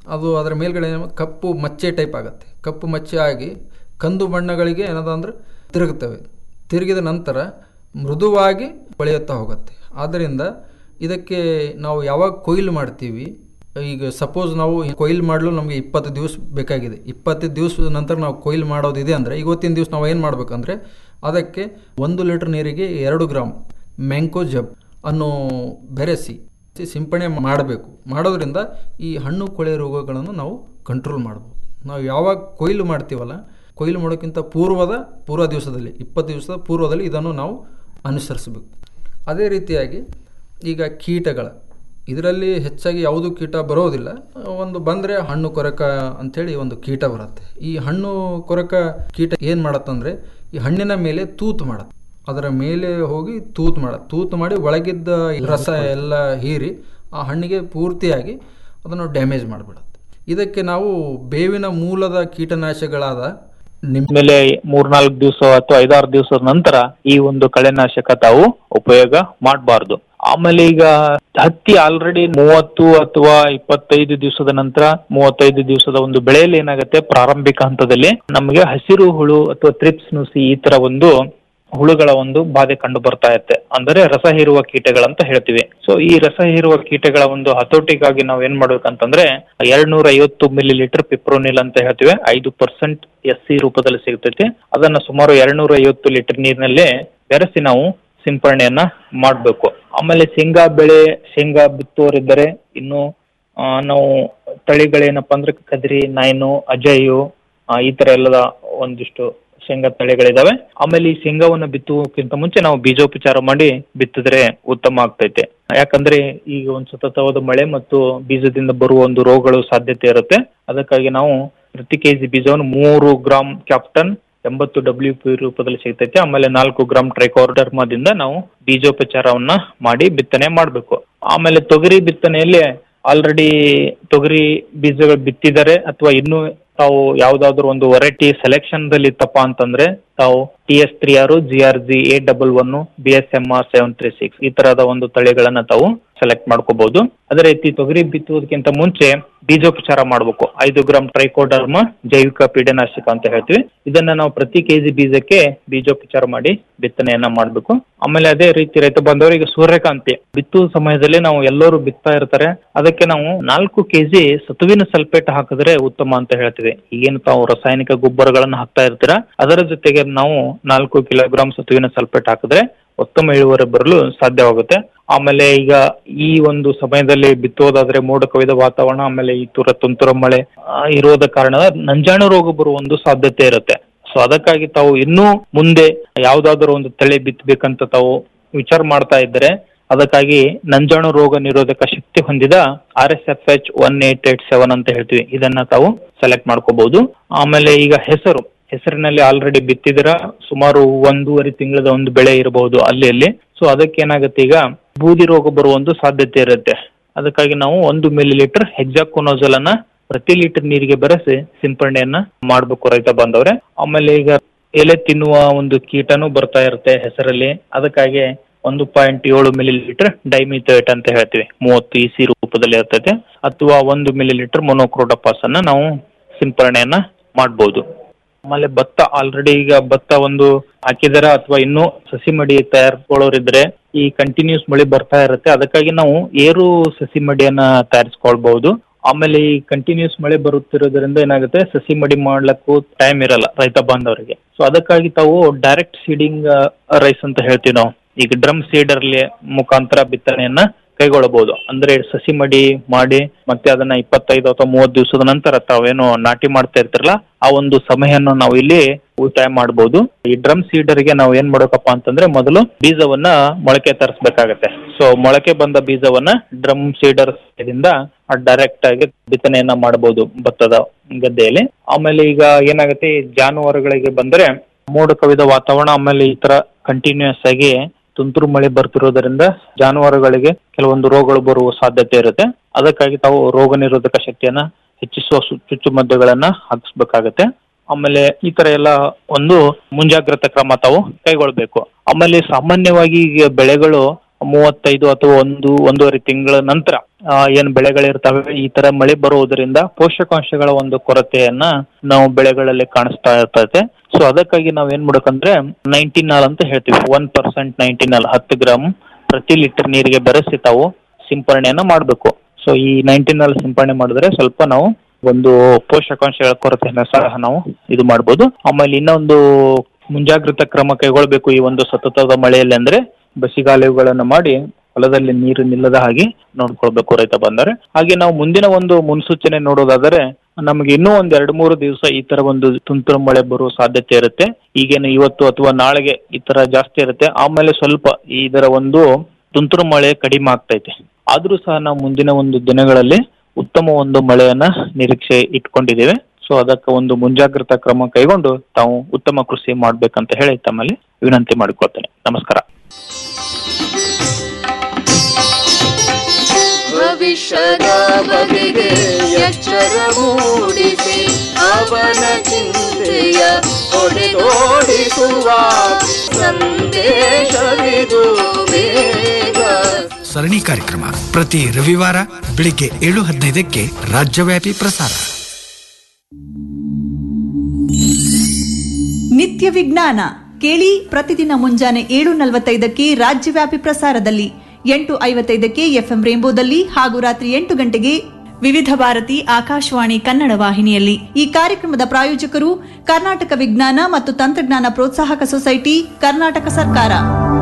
ಅದು ಅದರ ಮೇಲ್ಗಡೆ ಏನು ಕಪ್ಪು ಮಚ್ಚೆ ಟೈಪ್ ಆಗುತ್ತೆ ಕಪ್ಪು ಮಚ್ಚೆ ಆಗಿ ಕಂದು ಬಣ್ಣಗಳಿಗೆ ಏನದ ಅಂದ್ರೆ ತಿರುಗುತ್ತವೆ ತಿರುಗಿದ ನಂತರ ಮೃದುವಾಗಿ ಬೆಳೆಯುತ್ತಾ ಹೋಗುತ್ತೆ ಆದ್ದರಿಂದ ಇದಕ್ಕೆ ನಾವು ಯಾವಾಗ ಕೊಯ್ಲು ಮಾಡ್ತೀವಿ ಈಗ ಸಪೋಸ್ ನಾವು ಕೊಯ್ಲು ಮಾಡಲು ನಮಗೆ ಇಪ್ಪತ್ತು ದಿವಸ ಬೇಕಾಗಿದೆ ಇಪ್ಪತ್ತು ದಿವಸದ ನಂತರ ನಾವು ಕೊಯ್ಲು ಮಾಡೋದಿದೆ ಅಂದರೆ ಇವತ್ತಿನ ದಿವಸ ನಾವು ಏನು ಮಾಡಬೇಕಂದ್ರೆ ಅದಕ್ಕೆ ಒಂದು ಲೀಟರ್ ನೀರಿಗೆ ಎರಡು ಗ್ರಾಮ್ ಮ್ಯಾಂಕೋ ಜಬ್ ಅನ್ನು ಬೆರೆಸಿ ಸಿಂಪಡಣೆ ಮಾಡಬೇಕು ಮಾಡೋದ್ರಿಂದ ಈ ಹಣ್ಣು ಕೊಳೆ ರೋಗಗಳನ್ನು ನಾವು ಕಂಟ್ರೋಲ್ ಮಾಡ್ಬೋದು ನಾವು ಯಾವಾಗ ಕೊಯ್ಲು ಮಾಡ್ತೀವಲ್ಲ ಕೊಯ್ಲು ಮಾಡೋಕ್ಕಿಂತ ಪೂರ್ವದ ಪೂರ್ವ ದಿವಸದಲ್ಲಿ ಇಪ್ಪತ್ತು ದಿವಸದ ಪೂರ್ವದಲ್ಲಿ ಇದನ್ನು ನಾವು ಅನುಸರಿಸಬೇಕು ಅದೇ ರೀತಿಯಾಗಿ ಈಗ ಕೀಟಗಳ ಇದರಲ್ಲಿ ಹೆಚ್ಚಾಗಿ ಯಾವುದೂ ಕೀಟ ಬರೋದಿಲ್ಲ ಒಂದು ಬಂದರೆ ಹಣ್ಣು ಕೊರಕ ಅಂಥೇಳಿ ಒಂದು ಕೀಟ ಬರುತ್ತೆ ಈ ಹಣ್ಣು ಕೊರಕ ಕೀಟ ಏನು ಮಾಡತ್ತಂದರೆ ಈ ಹಣ್ಣಿನ ಮೇಲೆ ತೂತು ಮಾಡತ್ತೆ ಅದರ ಮೇಲೆ ಹೋಗಿ ತೂತು ಮಾಡತ್ತೆ ತೂತು ಮಾಡಿ ಒಳಗಿದ್ದ ರಸ ಎಲ್ಲ ಹೀರಿ ಆ ಹಣ್ಣಿಗೆ ಪೂರ್ತಿಯಾಗಿ ಅದನ್ನು ಡ್ಯಾಮೇಜ್ ಮಾಡಿಬಿಡುತ್ತೆ ಇದಕ್ಕೆ ನಾವು ಬೇವಿನ ಮೂಲದ ಕೀಟನಾಶಕಗಳಾದ ನಿಮ್ ಮೇಲೆ ಮೂರ್ನಾಲ್ಕು ದಿವಸ ಅಥವಾ ಐದಾರು ದಿವಸದ ನಂತರ ಈ ಒಂದು ಕಳೆನಾಶಕ ತಾವು ಉಪಯೋಗ ಮಾಡಬಾರ್ದು ಆಮೇಲೆ ಈಗ ಹತ್ತಿ ಆಲ್ರೆಡಿ ಮೂವತ್ತು ಅಥವಾ ಇಪ್ಪತ್ತೈದು ದಿವಸದ ನಂತರ ಮೂವತ್ತೈದು ದಿವಸದ ಒಂದು ಬೆಳೆಯಲ್ಲಿ ಏನಾಗುತ್ತೆ ಪ್ರಾರಂಭಿಕ ಹಂತದಲ್ಲಿ ನಮಗೆ ಹಸಿರು ಹುಳು ಅಥವಾ ತ್ರಿಪ್ಸ್ ನುಸಿ ಈ ತರ ಒಂದು ಹುಳುಗಳ ಒಂದು ಬಾಧೆ ಕಂಡು ಬರ್ತಾ ಇರುತ್ತೆ ಅಂದರೆ ರಸ ಹೀರುವ ಕೀಟಗಳಂತ ಹೇಳ್ತೀವಿ ಸೊ ಈ ರಸ ಹೀರುವ ಕೀಟಗಳ ಒಂದು ಹತೋಟಿಗಾಗಿ ನಾವು ಏನ್ ಮಾಡ್ಬೇಕಂತಂದ್ರೆ ಎರಡ್ನೂರ ಐವತ್ತು ಮಿಲಿ ಲೀಟರ್ ಪಿಪ್ರೋನಿಲ್ ಅಂತ ಹೇಳ್ತೀವಿ ಐದು ಪರ್ಸೆಂಟ್ ಎಸ್ ಸಿ ರೂಪದಲ್ಲಿ ಸಿಗ್ತೈತಿ ಅದನ್ನ ಸುಮಾರು ಎರಡ್ನೂರ ಐವತ್ತು ಲೀಟರ್ ನೀರಿನಲ್ಲಿ ಬೆರೆಸಿ ನಾವು ಸಿಂಪರಣೆಯನ್ನ ಮಾಡಬೇಕು ಆಮೇಲೆ ಶೇಂಗಾ ಬೆಳೆ ಶೇಂಗಾ ಬಿತ್ತುವರಿದ್ದರೆ ಇನ್ನು ಆ, ನಾವು ತಳಿಗಳೇನಪ್ಪ ಅಂದ್ರೆ ಕದ್ರಿ ನೈನು ಅಜಯು ಆ, ಈ ತರ ಎಲ್ಲದ ಒಂದಿಷ್ಟು ಶೇಂಗಾ ತಳಿಗಳಿದಾವೆ ಆಮೇಲೆ ಈ ಶೇಂಗಾವನ್ನ ಬಿತ್ತುವಕ್ಕಿಂತ ಮುಂಚೆ ನಾವು ಬೀಜೋಪಚಾರ ಮಾಡಿ ಬಿತ್ತಿದ್ರೆ ಉತ್ತಮ ಆಗ್ತೈತೆ ಯಾಕಂದ್ರೆ ಈಗ ಒಂದು ಸತತವಾದ ಮಳೆ ಮತ್ತು ಬೀಜದಿಂದ ಬರುವ ಒಂದು ರೋಗಗಳು ಸಾಧ್ಯತೆ ಇರುತ್ತೆ ಅದಕ್ಕಾಗಿ ನಾವು ಪ್ರತಿ ಕೆಜಿ ಬೀಜವನ್ನು ಮೂರು ಗ್ರಾಮ್ ಕ್ಯಾಪ್ಟನ್ ಎಂಬತ್ತು ಡಬ್ಲ್ಯೂ ಪಿ ರೂಪದಲ್ಲಿ ಸಿಗ್ತೈತೆ ಆಮೇಲೆ ನಾಲ್ಕು ಗ್ರಾಮ್ ಟ್ರೈಕೋರ್ಡರ್ಮದಿಂದ ನಾವು ಬೀಜೋಪಚಾರವನ್ನ ಮಾಡಿ ಬಿತ್ತನೆ ಮಾಡಬೇಕು ಆಮೇಲೆ ತೊಗರಿ ಬಿತ್ತನೆಯಲ್ಲಿ ಆಲ್ರೆಡಿ ತೊಗರಿ ಬೀಜಗಳು ಬಿತ್ತಿದ್ದಾರೆ ಅಥವಾ ಇನ್ನೂ ತಾವು ಯಾವ್ದಾದ್ರು ಒಂದು ವೆರೈಟಿ ಸೆಲೆಕ್ಷನ್ ದಲ್ಲಿ ಇತ್ತಪ್ಪ ಅಂತಂದ್ರೆ ತಾವು ಟಿ ಎಸ್ ತ್ರೀ ಆರು G R G A double one B S M R seven three six ಈ ತರಹದ ಒಂದು ತಳಿಗಳನ್ನ ತಾವು ಸೆಲೆಕ್ಟ್ ಮಾಡ್ಕೋಬಹುದು ಅದೇ ರೀತಿ ತೊಗರಿ ಬಿತ್ತುವುದಕ್ಕಿಂತ ಮುಂಚೆ ಬೀಜೋಪಚಾರ ಮಾಡಬೇಕು ಐದು ಗ್ರಾಮ್ ಟ್ರೈಕೋಡರ್ಮ ಜೈವಿಕ ಪೀಡನಾಶಕ ಅಂತ ಹೇಳ್ತೀವಿ ಇದನ್ನ ನಾವು ಪ್ರತಿ ಕೆಜಿ ಬೀಜಕ್ಕೆ ಬೀಜೋಪಚಾರ ಮಾಡಿ ಬಿತ್ತನೆಯನ್ನ ಮಾಡಬೇಕು ಆಮೇಲೆ ಅದೇ ರೀತಿ ರೈತ ಬಾಂಧವರಿಗೆ ಸೂರ್ಯಕಾಂತಿ ಬಿತ್ತುವ ಸಮಯದಲ್ಲಿ ನಾವು ಎಲ್ಲರೂ ಬಿತ್ತಾ ಇರ್ತಾರೆ ಅದಕ್ಕೆ ನಾವು ನಾಲ್ಕು ಕೆಜಿ ಸತುವಿನ ಸಲ್ಫೇಟ್ ಹಾಕಿದ್ರೆ ಉತ್ತಮ ಅಂತ ಹೇಳ್ತೀವಿ ಈಗೇನು ತಾವು ರಾಸಾಯನಿಕ ಗೊಬ್ಬರಗಳನ್ನ ಹಾಕ್ತಾ ಇರ್ತೀರಾ ಅದರ ಜೊತೆಗೆ ನಾವು ನಾಲ್ಕು ಕಿಲೋಗ್ರಾಮ್ ಸತುವಿನ ಸಲ್ಫೇಟ್ ಹಾಕಿದ್ರೆ ಉತ್ತಮ ಇಳುವರಿ ಬರಲು ಸಾಧ್ಯವಾಗುತ್ತೆ ಆಮೇಲೆ ಈಗ ಈ ಒಂದು ಸಮಯದಲ್ಲಿ ಬಿತ್ತೋದಾದ್ರೆ ಮೋಡ ಕವಿದ ವಾತಾವರಣ ಆಮೇಲೆ ಈ ತುರ ತುಂತುರ ಮಳೆ ಆ, ಇರೋದ ಕಾರಣ ನಂಜಾಣು ರೋಗ ಬರುವ ಒಂದು ಸಾಧ್ಯತೆ ಇರುತ್ತೆ ಸೊ ಅದಕ್ಕಾಗಿ ತಾವು ಇನ್ನೂ ಮುಂದೆ ಯಾವ್ದಾದ್ರು ಒಂದು ತಳಿ ಬಿತ್ತಬೇಕಂತ ತಾವು ವಿಚಾರ ಮಾಡ್ತಾ ಇದ್ದರೆ ಅದಕ್ಕಾಗಿ ನಂಜಾಣು ರೋಗ ನಿರೋಧಕ ಶಕ್ತಿ ಹೊಂದಿದ R S F H one eight eight seven ಅಂತ ಹೇಳ್ತೀವಿ ಇದನ್ನ ತಾವು ಸೆಲೆಕ್ಟ್ ಮಾಡ್ಕೋಬಹುದು ಆಮೇಲೆ ಈಗ ಹೆಸರು ಹೆಸರಿನಲ್ಲಿ ಆಲ್ರೆಡಿ ಬಿತ್ತಿದಿರ ಸುಮಾರು ಒಂದೂವರೆ ತಿಂಗಳದ ಒಂದು ಬೆಳೆ ಇರಬಹುದು ಅಲ್ಲಿ ಅಲ್ಲಿ ಸೊ ಅದಕ್ಕೆ ಏನಾಗುತ್ತೆ ಈಗ ಬೂದಿ ರೋಗ ಬರುವ ಒಂದು ಸಾಧ್ಯತೆ ಇರುತ್ತೆ ಅದಕ್ಕಾಗಿ ನಾವು ಒಂದು ಮಿಲಿ ಲೀಟರ್ ಹೆಕ್ಸಾಕೋನೋಜಲ್ ಅನ್ನ ಪ್ರತಿ ಲೀಟರ್ ನೀರಿಗೆ ಬೆರೆಸಿ ಸಿಂಪರಣೆಯನ್ನ ಮಾಡಬೇಕು ರೈತ ಬಾಂಧವ್ರೆ ಆಮೇಲೆ ಈಗ ಎಲೆ ತಿನ್ನುವ ಒಂದು ಕೀಟನೂ ಬರ್ತಾ ಇರುತ್ತೆ ಹೆಸರಲ್ಲಿ ಅದಕ್ಕಾಗಿ ಒಂದು ಪಾಯಿಂಟ್ ಏಳು ಮಿಲಿ ಲೀಟರ್ ಡೈಮಿಥೇಟ್ ಅಂತ ಹೇಳ್ತೀವಿ ಮೂವತ್ತು ಇ ಸಿ ರೂಪದಲ್ಲಿ ಇರ್ತೈತೆ ಅಥವಾ ಒಂದು ಮಿಲಿ ಲೀಟರ್ ಮೊನೋಕ್ರೋಟಪಾಸ್ ಅನ್ನ ನಾವು ಸಿಂಪರಣೆಯನ್ನ ಮಾಡ್ಬೋದು ಆಮೇಲೆ ಭತ್ತ ಆಲ್ರೆಡಿ ಈಗ ಭತ್ತ ಒಂದು ಹಾಕಿದಾರ ಅಥವಾ ಇನ್ನೂ ಸಸಿ ಮಡಿ ತಯಾರಿಸ್ಕೊಳ್ಳೋರಿದ್ರೆ ಈ ಕಂಟಿನ್ಯೂಸ್ ಮಳೆ ಬರ್ತಾ ಇರುತ್ತೆ ಅದಕ್ಕಾಗಿ ನಾವು ಏರು ಸಸಿ ಮಡಿಯನ್ನ ತಯಾರಿಸ್ಕೊಳ್ಬಹುದು ಆಮೇಲೆ ಈ ಕಂಟಿನ್ಯೂಸ್ ಮಳೆ ಬರುತ್ತಿರೋದ್ರಿಂದ ಏನಾಗುತ್ತೆ ಸಸಿ ಮಡಿ ಮಾಡ್ಲಕ್ಕೂ ಟೈಮ್ ಇರಲ್ಲ ರೈತ ಬಾಂಧವರಿಗೆ ಸೊ ಅದಕ್ಕಾಗಿ ತಾವು ಡೈರೆಕ್ಟ್ ಸೀಡಿಂಗ್ ರೈಸ್ ಅಂತ ಹೇಳ್ತೀವಿ ನಾವು ಈಗ ಡ್ರಮ್ ಸೀಡರ್ಲಿ ಮುಖಾಂತರ ಬಿತ್ತನೆಯನ್ನ ಕೈಗೊಳ್ಳಬಹುದು ಅಂದ್ರೆ ಸಸಿ ಮಡಿ ಮಾಡಿ ಮತ್ತೆ ಅದನ್ನ ಇಪ್ಪತ್ತೈದು ಅಥವಾ ಮೂವತ್ತು ದಿವಸದ ನಂತರ ತಾವೇನು ನಾಟಿ ಮಾಡ್ತಾ ಇರ್ತಿರಲ್ಲ ಆ ಒಂದು ಸಮಯವನ್ನು ನಾವು ಇಲ್ಲಿ ಉಳಿತಾಯ ಮಾಡಬಹುದು ಈ ಡ್ರಮ್ ಸೀಡರ್ಗೆ ನಾವು ಏನ್ ಮಾಡ್ಬೇಕಪ್ಪ ಅಂತಂದ್ರೆ ಮೊದಲು ಬೀಜವನ್ನ ಮೊಳಕೆ ತರಿಸ್ಬೇಕಾಗತ್ತೆ ಸೊ ಮೊಳಕೆ ಬಂದ ಬೀಜವನ್ನ ಡ್ರಮ್ ಸೀಡರ್ ದಿಂದ ಡೈರೆಕ್ಟ್ ಆಗಿ ಬಿತ್ತನೆಯನ್ನ ಮಾಡಬಹುದು ಭತ್ತದ ಗದ್ದೆಯಲ್ಲಿ ಆಮೇಲೆ ಈಗ ಏನಾಗುತ್ತೆ ಈ ಜಾನುವಾರುಗಳಿಗೆ ಬಂದ್ರೆ ಮೋಡ ಕವಿದ ವಾತಾವರಣ ಆಮೇಲೆ ಈ ತರ ಕಂಟಿನ್ಯೂಸ್ ಆಗಿ ತುಂತುರು ಮಳೆ ಬರ್ತಿರೋದ್ರಿಂದ ಜಾನುವಾರುಗಳಿಗೆ ಕೆಲವೊಂದು ರೋಗಗಳು ಬರುವ ಸಾಧ್ಯತೆ ಇರುತ್ತೆ ಅದಕ್ಕಾಗಿ ತಾವು ರೋಗ ನಿರೋಧಕ ಶಕ್ತಿಯನ್ನ ಹೆಚ್ಚಿಸುವ ಸು- ಚುಚ್ಚುಮದ್ದುಗಳನ್ನ ಹಾಕಿಸ್ಬೇಕಾಗತ್ತೆ ಆಮೇಲೆ ಈ ತರ ಎಲ್ಲ ಒಂದು ಮುಂಜಾಗ್ರತಾ ಕ್ರಮ ತಾವು ಕೈಗೊಳ್ಬೇಕು ಆಮೇಲೆ ಸಾಮಾನ್ಯವಾಗಿ ಈಗ ಬೆಳೆಗಳು ಮೂವತ್ತೈದು ಅಥವಾ ಒಂದು ಒಂದೂವರೆ ತಿಂಗಳ ನಂತರ ಆ, ಏನ್ ಬೆಳೆಗಳಿರ್ತವೆ ಈ ತರ ಮಳೆ ಬರುವುದರಿಂದ ಪೋಷಕಾಂಶಗಳ ಒಂದು ಕೊರತೆಯನ್ನ ನಾವು ಬೆಳೆಗಳಲ್ಲಿ ಕಾಣಿಸ್ತಾ ಇರ್ತದೆ ಸೊ ಅದಕ್ಕಾಗಿ ನಾವ್ ಏನ್ ಮಾಡ್ಬೇಕಂದ್ರೆ ನೈಂಟಿನಾಲ್ ಅಂತ ಹೇಳ್ತೀವಿ ಒನ್ ಪರ್ಸೆಂಟ್ ನೈಂಟಿನಾಲ್ ಹತ್ತು ಗ್ರಾಮ್ ಪ್ರತಿ ಲೀಟರ್ ನೀರಿಗೆ ಬೆರೆಸಿ ತಾವು ಸಿಂಪರಣೆಯನ್ನ ಮಾಡಬೇಕು ಸೊ ಈ ನೈಂಟಿನಾಲ್ ಸಿಂಪರಣೆ ಮಾಡಿದ್ರೆ ಸ್ವಲ್ಪ ನಾವು ಒಂದು ಪೋಷಕಾಂಶಗಳ ಕೊರತೆಯನ್ನ ಸಹ ನಾವು ಇದು ಮಾಡ್ಬೋದು ಆಮೇಲೆ ಇನ್ನೊಂದು ಮುಂಜಾಗ್ರತಾ ಕ್ರಮ ಕೈಗೊಳ್ಬೇಕು ಈ ಒಂದು ಸತತದ ಮಳೆಯಲ್ಲಿ ಅಂದ್ರೆ ಬಸಿಗಾಲುಗಳನ್ನು ಮಾಡಿ ಹೊಲದಲ್ಲಿ ನೀರು ನಿಲ್ಲದ ಹಾಗೆ ನೋಡ್ಕೊಳ್ಬೇಕು ರೈತ ಬಂದರೆ ಹಾಗೆ ನಾವು ಮುಂದಿನ ಒಂದು ಮುನ್ಸೂಚನೆ ನೋಡೋದಾದರೆ ನಮಗೆ ಇನ್ನೂ ಒಂದ್ ಎರಡು ಮೂರು ದಿವಸ ಈ ತರ ಒಂದು ತುಂತುರು ಮಳೆ ಬರುವ ಸಾಧ್ಯತೆ ಇರುತ್ತೆ ಈಗೇನು ಇವತ್ತು ಅಥವಾ ನಾಳೆಗೆ ಈ ತರ ಜಾಸ್ತಿ ಇರುತ್ತೆ ಆಮೇಲೆ ಸ್ವಲ್ಪ ಇದರ ಒಂದು ತುಂತುರು ಮಳೆ ಕಡಿಮೆ ಆಗ್ತೈತೆ ಆದ್ರೂ ಸಹ ನಾವು ಮುಂದಿನ ಒಂದು ದಿನಗಳಲ್ಲಿ ಉತ್ತಮ ಒಂದು ಮಳೆಯನ್ನ ನಿರೀಕ್ಷೆ ಇಟ್ಕೊಂಡಿದ್ದೇವೆ ಸೊ ಅದಕ್ಕೆ ಒಂದು ಮುಂಜಾಗ್ರತಾ ಕ್ರಮ ಕೈಗೊಂಡು ತಾವು ಉತ್ತಮ ಕೃಷಿ ಮಾಡ್ಬೇಕಂತ ಹೇಳಿ ತಮ್ಮಲ್ಲಿ ವಿನಂತಿ ಮಾಡಿಕೊಳ್ತೇನೆ ನಮಸ್ಕಾರ ಭವಿಷ್ಯದ ಬಗೆಗೆ ಎಚ್ಚರ ಮೂಡಿಸಿ ಅವನ ಚಿಂತೆಯ ಹೊಡೆದೋಡಿಸುವ ಸಂದೇಶವಿದು ಬೇಗ ಸರಣಿ ಕಾರ್ಯಕ್ರಮ ಪ್ರತಿ ರವಿವಾರ ಬೆಳಿಗ್ಗೆ ಏಳು ಹದಿನೈದಕ್ಕೆ ರಾಜ್ಯವ್ಯಾಪಿ ಪ್ರಸಾರ ನಿತ್ಯ ವಿಜ್ಞಾನ ಕೇಳಿ ಪ್ರತಿದಿನ ಮುಂಜಾನೆ ಏಳು ನಲವತ್ತೈದಕ್ಕೆ ರಾಜ್ಯವ್ಯಾಪಿ ಪ್ರಸಾರದಲ್ಲಿ ಎಂಟು ಐವತ್ತೈದಕ್ಕೆ ಎಫ್ಎಂ ರೇಂಬೋದಲ್ಲಿ ಹಾಗೂ ರಾತ್ರಿ ಎಂಟು ಗಂಟೆಗೆ ವಿವಿಧ ಭಾರತಿ ಆಕಾಶವಾಣಿ ಕನ್ನಡ ವಾಹಿನಿಯಲ್ಲಿ ಈ ಕಾರ್ಯಕ್ರಮದ ಪ್ರಾಯೋಜಕರು ಕರ್ನಾಟಕ ವಿಜ್ಞಾನ ಮತ್ತು ತಂತ್ರಜ್ಞಾನ ಪ್ರೋತ್ಸಾಹಕ ಸೊಸೈಟಿ ಕರ್ನಾಟಕ ಸರ್ಕಾರ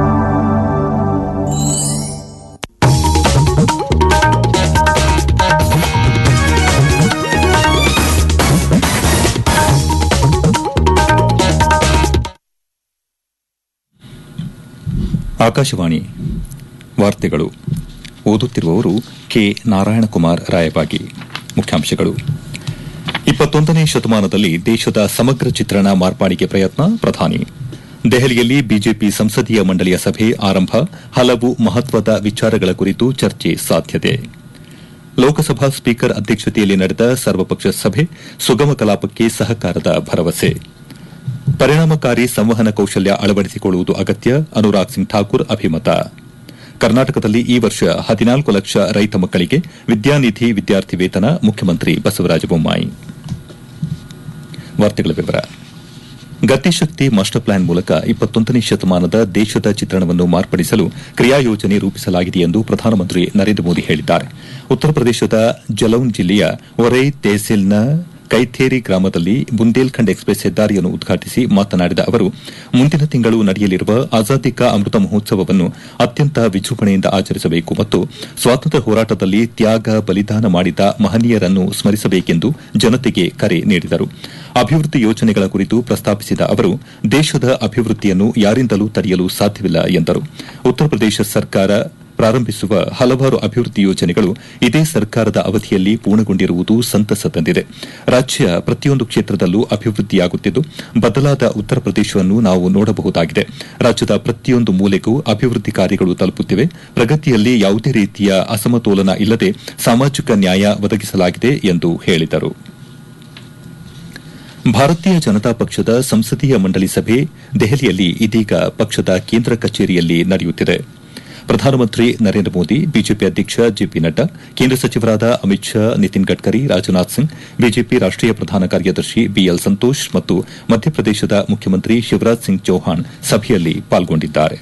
ಆಕಾಶವಾಣಿ ವಾರ್ತೆಗಳು ಓದುತ್ತಿರುವವರು ಕೆ ನಾರಾಯಣಕುಮಾರ್ ರಾಯಬಾಗಿ ಮುಖ್ಯಾಂಶಗಳು ಇಪ್ಪತ್ತೊಂದನೇ ಶತಮಾನದಲ್ಲಿ ದೇಶದ ಸಮಗ್ರ ಚಿತ್ರಣ ಮಾರ್ಪಾಡಿಗೆ ಪ್ರಯತ್ನ ಪ್ರಧಾನಿ ದೆಹಲಿಯಲ್ಲಿ ಬಿಜೆಪಿ ಸಂಸದೀಯ ಮಂಡಳಿಯ ಸಭೆ ಆರಂಭ ಹಲವು ಮಹತ್ವದ ವಿಚಾರಗಳ ಕುರಿತು ಚರ್ಚೆ ಸಾಧ್ಯತೆ ಲೋಕಸಭಾ ಸ್ಪೀಕರ್ ಅಧ್ಯಕ್ಷತೆಯಲ್ಲಿ ನಡೆದ ಸರ್ವಪಕ್ಷ ಸಭೆ ಸುಗಮ ಕಲಾಪಕ್ಕೆ ಸಹಕಾರದ ಭರವಸೆ ಪರಿಣಾಮಕಾರಿ ಸಂವಹನ ಕೌಶಲ್ಯ ಅಳವಡಿಸಿಕೊಳ್ಳುವುದು ಅಗತ್ಯ ಅನುರಾಗ್ ಸಿಂಗ್ ಠಾಕೂರ್ ಅಭಿಮತ ಕರ್ನಾಟಕದಲ್ಲಿ ಈ ವರ್ಷ ಹದಿನಾಲ್ಕು ಲಕ್ಷ ರೈತ ಮಕ್ಕಳಿಗೆ ವಿದ್ಯಾನಿಧಿ ವಿದ್ಯಾರ್ಥಿ ವೇತನ ಮುಖ್ಯಮಂತ್ರಿ ಬಸವರಾಜ ಬೊಮ್ಮಾಯಿ ವಾರ್ತೆಗಳ ವಿವರ ಗತಿಶಕ್ತಿ ಮಾಸ್ಟರ್ ಪ್ಲಾನ್ ಮೂಲಕ ಇಪ್ಪತ್ತೊಂದನೇ ಶತಮಾನದ ದೇಶದ ಚಿತ್ರಣವನ್ನು ಮಾರ್ಪಡಿಸಲು ಕ್ರಿಯಾಯೋಜನೆ ರೂಪಿಸಲಾಗಿದೆ ಎಂದು ಪ್ರಧಾನಮಂತ್ರಿ ನರೇಂದ್ರ ಮೋದಿ ಹೇಳಿದ್ದಾರೆ ಉತ್ತರ ಪ್ರದೇಶದ ಜಲೌನ್ ಜಿಲ್ಲೆಯ ಒರೈ ತೆಹಸೀಲ್ನ ಕೈಥೇರಿ ಗ್ರಾಮದಲ್ಲಿ ಬುಂದೇಲ್ಖಂಡ್ ಎಕ್ಸ್ಪ್ರೆಸ್ ಹೆದ್ದಾರಿಯನ್ನು ಉದ್ಘಾಟಿಸಿ ಮಾತನಾಡಿದ ಅವರು ಮುಂದಿನ ತಿಂಗಳು ನಡೆಯಲಿರುವ ಆಜಾದಿ ಕಾ ಅಮೃತ ಮಹೋತ್ಸವವನ್ನು ಅತ್ಯಂತ ವಿಜೃಂಭಣೆಯಿಂದ ಆಚರಿಸಬೇಕು ಮತ್ತು ಸ್ವಾತಂತ್ರ್ಯ ಹೋರಾಟದಲ್ಲಿ ತ್ಯಾಗ ಬಲಿದಾನ ಮಾಡಿದ ಮಹನೀಯರನ್ನು ಸ್ಮರಿಸಬೇಕೆಂದು ಜನತೆಗೆ ಕರೆ ನೀಡಿದರು ಅಭಿವೃದ್ಧಿ ಯೋಜನೆಗಳ ಕುರಿತು ಪ್ರಸ್ತಾಪಿಸಿದ ಅವರು ದೇಶದ ಅಭಿವೃದ್ಧಿಯನ್ನು ಯಾರಿಂದಲೂ ತಡೆಯಲು ಸಾಧ್ಯವಿಲ್ಲ ಎಂದರು ಉತ್ತರ ಪ್ರದೇಶ ಸರ್ಕಾರ ಪ್ರಾರಂಭಿಸುವ ಹಲವಾರು ಅಭಿವೃದ್ಧಿ ಯೋಜನೆಗಳು ಇದೇ ಸರ್ಕಾರದ ಅವಧಿಯಲ್ಲಿ ಪೂರ್ಣಗೊಂಡಿರುವುದು ಸಂತಸ ತಂದಿದೆ ರಾಜ್ಯ ಪ್ರತಿಯೊಂದು ಕ್ಷೇತ್ರದಲ್ಲೂ ಅಭಿವೃದ್ಧಿಯಾಗುತ್ತಿದ್ದು ಬದಲಾದ ಉತ್ತರ ಪ್ರದೇಶವನ್ನು ನಾವು ನೋಡಬಹುದಾಗಿದೆ ರಾಜ್ಯದ ಪ್ರತಿಯೊಂದು ಮೂಲೆಗೂ ಅಭಿವೃದ್ಧಿ ಕಾರ್ಯಗಳು ತಲುಪುತ್ತಿವೆ ಪ್ರಗತಿಯಲ್ಲಿ ಯಾವುದೇ ರೀತಿಯ ಅಸಮತೋಲನ ಇಲ್ಲದೆ ಸಾಮಾಜಿಕ ನ್ಯಾಯ ಒದಗಿಸಲಾಗಿದೆ ಎಂದು ಹೇಳಿದರು ಭಾರತೀಯ ಜನತಾ ಪಕ್ಷದ ಸಂಸದೀಯ ಮಂಡಳಿ ಸಭೆ ದೆಹಲಿಯಲ್ಲಿ ಇದೀಗ ಪಕ್ಷದ ಕೇಂದ್ರ ಕಚೇರಿಯಲ್ಲಿ ನಡೆಯುತ್ತಿದೆ ಪ್ರಧಾನಮಂತ್ರಿ ನರೇಂದ್ರ ಮೋದಿ ಬಿಜೆಪಿ ಅಧ್ಯಕ್ಷ ಜೆಪಿ ನಡ್ಡಾ ಕೇಂದ್ರ ಸಚಿವರಾದ ಅಮಿತ್ ಶಾ ನಿತಿನ್ ಗಡ್ಕರಿ ರಾಜನಾಥ್ ಸಿಂಗ್ ಬಿಜೆಪಿ ರಾಷ್ಟೀಯ ಪ್ರಧಾನ ಕಾರ್ಯದರ್ಶಿ ಬಿಎಲ್ ಸಂತೋಷ್ ಮತ್ತು ಮಧ್ಯಪ್ರದೇಶದ ಮುಖ್ಯಮಂತ್ರಿ ಶಿವರಾಜ್ ಸಿಂಗ್ ಚೌಹಾಣ್ ಸಭೆಯಲ್ಲಿ ಪಾಲ್ಗೊಂಡಿದ್ದಾರೆ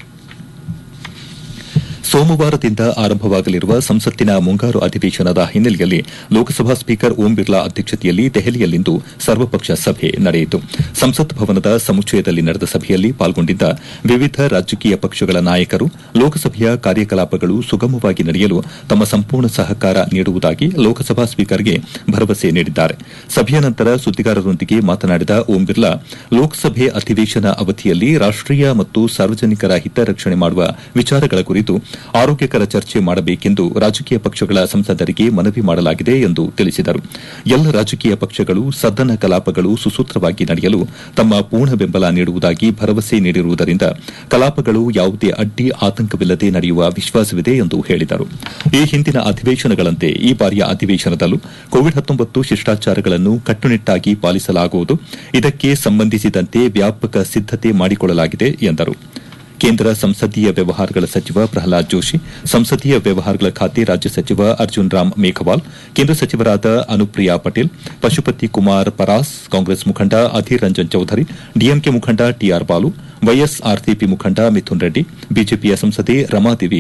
ಸೋಮವಾರದಿಂದ ಆರಂಭವಾಗಲಿರುವ ಸಂಸತ್ತಿನ ಮುಂಗಾರು ಅಧಿವೇಶನದ ಹಿನ್ನೆಲೆಯಲ್ಲಿ ಲೋಕಸಭಾ ಸ್ಪೀಕರ್ ಓಂ ಬಿರ್ಲಾ ಅಧ್ಯಕ್ಷತೆಯಲ್ಲಿ ದೆಹಲಿಯಲ್ಲಿಂದು ಸರ್ವಪಕ್ಷ ಸಭೆ ನಡೆಯಿತು ಸಂಸತ್ ಭವನದ ಸಮುಚ್ಚಯದಲ್ಲಿ ನಡೆದ ಸಭೆಯಲ್ಲಿ ಪಾಲ್ಗೊಂಡಿದ್ದ ವಿವಿಧ ರಾಜಕೀಯ ಪಕ್ಷಗಳ ನಾಯಕರು ಲೋಕಸಭೆಯ ಕಾರ್ಯಕಲಾಪಗಳು ಸುಗಮವಾಗಿ ನಡೆಯಲು ತಮ್ಮ ಸಂಪೂರ್ಣ ಸಹಕಾರ ನೀಡುವುದಾಗಿ ಲೋಕಸಭಾ ಸ್ಪೀಕರ್ಗೆ ಭರವಸೆ ನೀಡಿದ್ದಾರೆ ಸಭೆಯ ನಂತರ ಸುದ್ದಿಗಾರರೊಂದಿಗೆ ಮಾತನಾಡಿದ ಓಂ ಬಿರ್ಲಾ ಲೋಕಸಭೆ ಅಧಿವೇಶನ ಅವಧಿಯಲ್ಲಿ ರಾಷ್ಟೀಯ ಮತ್ತು ಸಾರ್ವಜನಿಕರ ಹಿತರಕ್ಷಣೆ ಮಾಡುವ ವಿಚಾರಗಳ ಕುರಿತು ಆರೋಗ್ಯಕರ ಚರ್ಚೆ ಮಾಡಬೇಕೆಂದು ರಾಜಕೀಯ ಪಕ್ಷಗಳ ಸಂಸದರಿಗೆ ಮನವಿ ಮಾಡಲಾಗಿದೆ ಎಂದು ತಿಳಿಸಿದರು ಎಲ್ಲ ರಾಜಕೀಯ ಪಕ್ಷಗಳು ಸದನ ಕಲಾಪಗಳು ಸುಸೂತ್ರವಾಗಿ ನಡೆಯಲು ತಮ್ಮ ಪೂರ್ಣ ಬೆಂಬಲ ನೀಡುವುದಾಗಿ ಭರವಸೆ ನೀಡಿರುವುದರಿಂದ ಕಲಾಪಗಳು ಯಾವುದೇ ಅಡ್ಡಿ ಆತಂಕವಿಲ್ಲದೆ ನಡೆಯುವ ವಿಶ್ವಾಸವಿದೆ ಎಂದು ಹೇಳಿದರು ಈ ಹಿಂದಿನ ಅಧಿವೇಶನಗಳಂತೆ ಈ ಬಾರಿಯ ಅಧಿವೇಶನದಲ್ಲೂ ಕೋವಿಡ್ ಹತ್ತೊಂಬತ್ತು ಶಿಷ್ಟಾಚಾರಗಳನ್ನು ಕಟ್ಟುನಿಟ್ಟಾಗಿ ಪಾಲಿಸಲಾಗುವುದು ಇದಕ್ಕೆ ಸಂಬಂಧಿಸಿದಂತೆ ವ್ಯಾಪಕ ಸಿದ್ದತೆ ಮಾಡಿಕೊಳ್ಳಲಾಗಿದೆ ಎಂದರು ಕೇಂದ್ರ ಸಂಸದೀಯ ವ್ಯವಹಾರಗಳ ಸಚಿವ ಪ್ರಹ್ಲಾದ್ ಜೋಶಿ ಸಂಸದೀಯ ವ್ಯವಹಾರಗಳ ಖಾತೆ ರಾಜ್ಯ ಸಚಿವ ಅರ್ಜುನ್ ರಾಮ್ ಮೇಘವಾಲ್ ಕೇಂದ್ರ ಸಚಿವರಾದ ಅನುಪ್ರಿಯಾ ಪಟೇಲ್ ಪಶುಪತಿ ಕುಮಾರ್ ಪರಾಸ್ ಕಾಂಗ್ರೆಸ್ ಮುಖಂಡ ಅಧೀರ್ ರಂಜನ್ ಚೌಧರಿ ಡಿಎಂಕೆ ಮುಖಂಡ ಟಿಆರ್ ಬಾಲು ವೈಎಸ್ಆರ್ಸಿಪಿ ಮುಖಂಡ ಮಿಥುನ್ ರೆಡ್ಡಿ ಬಿಜೆಪಿಯ ಸಂಸದೆ ರಮಾದೇವಿ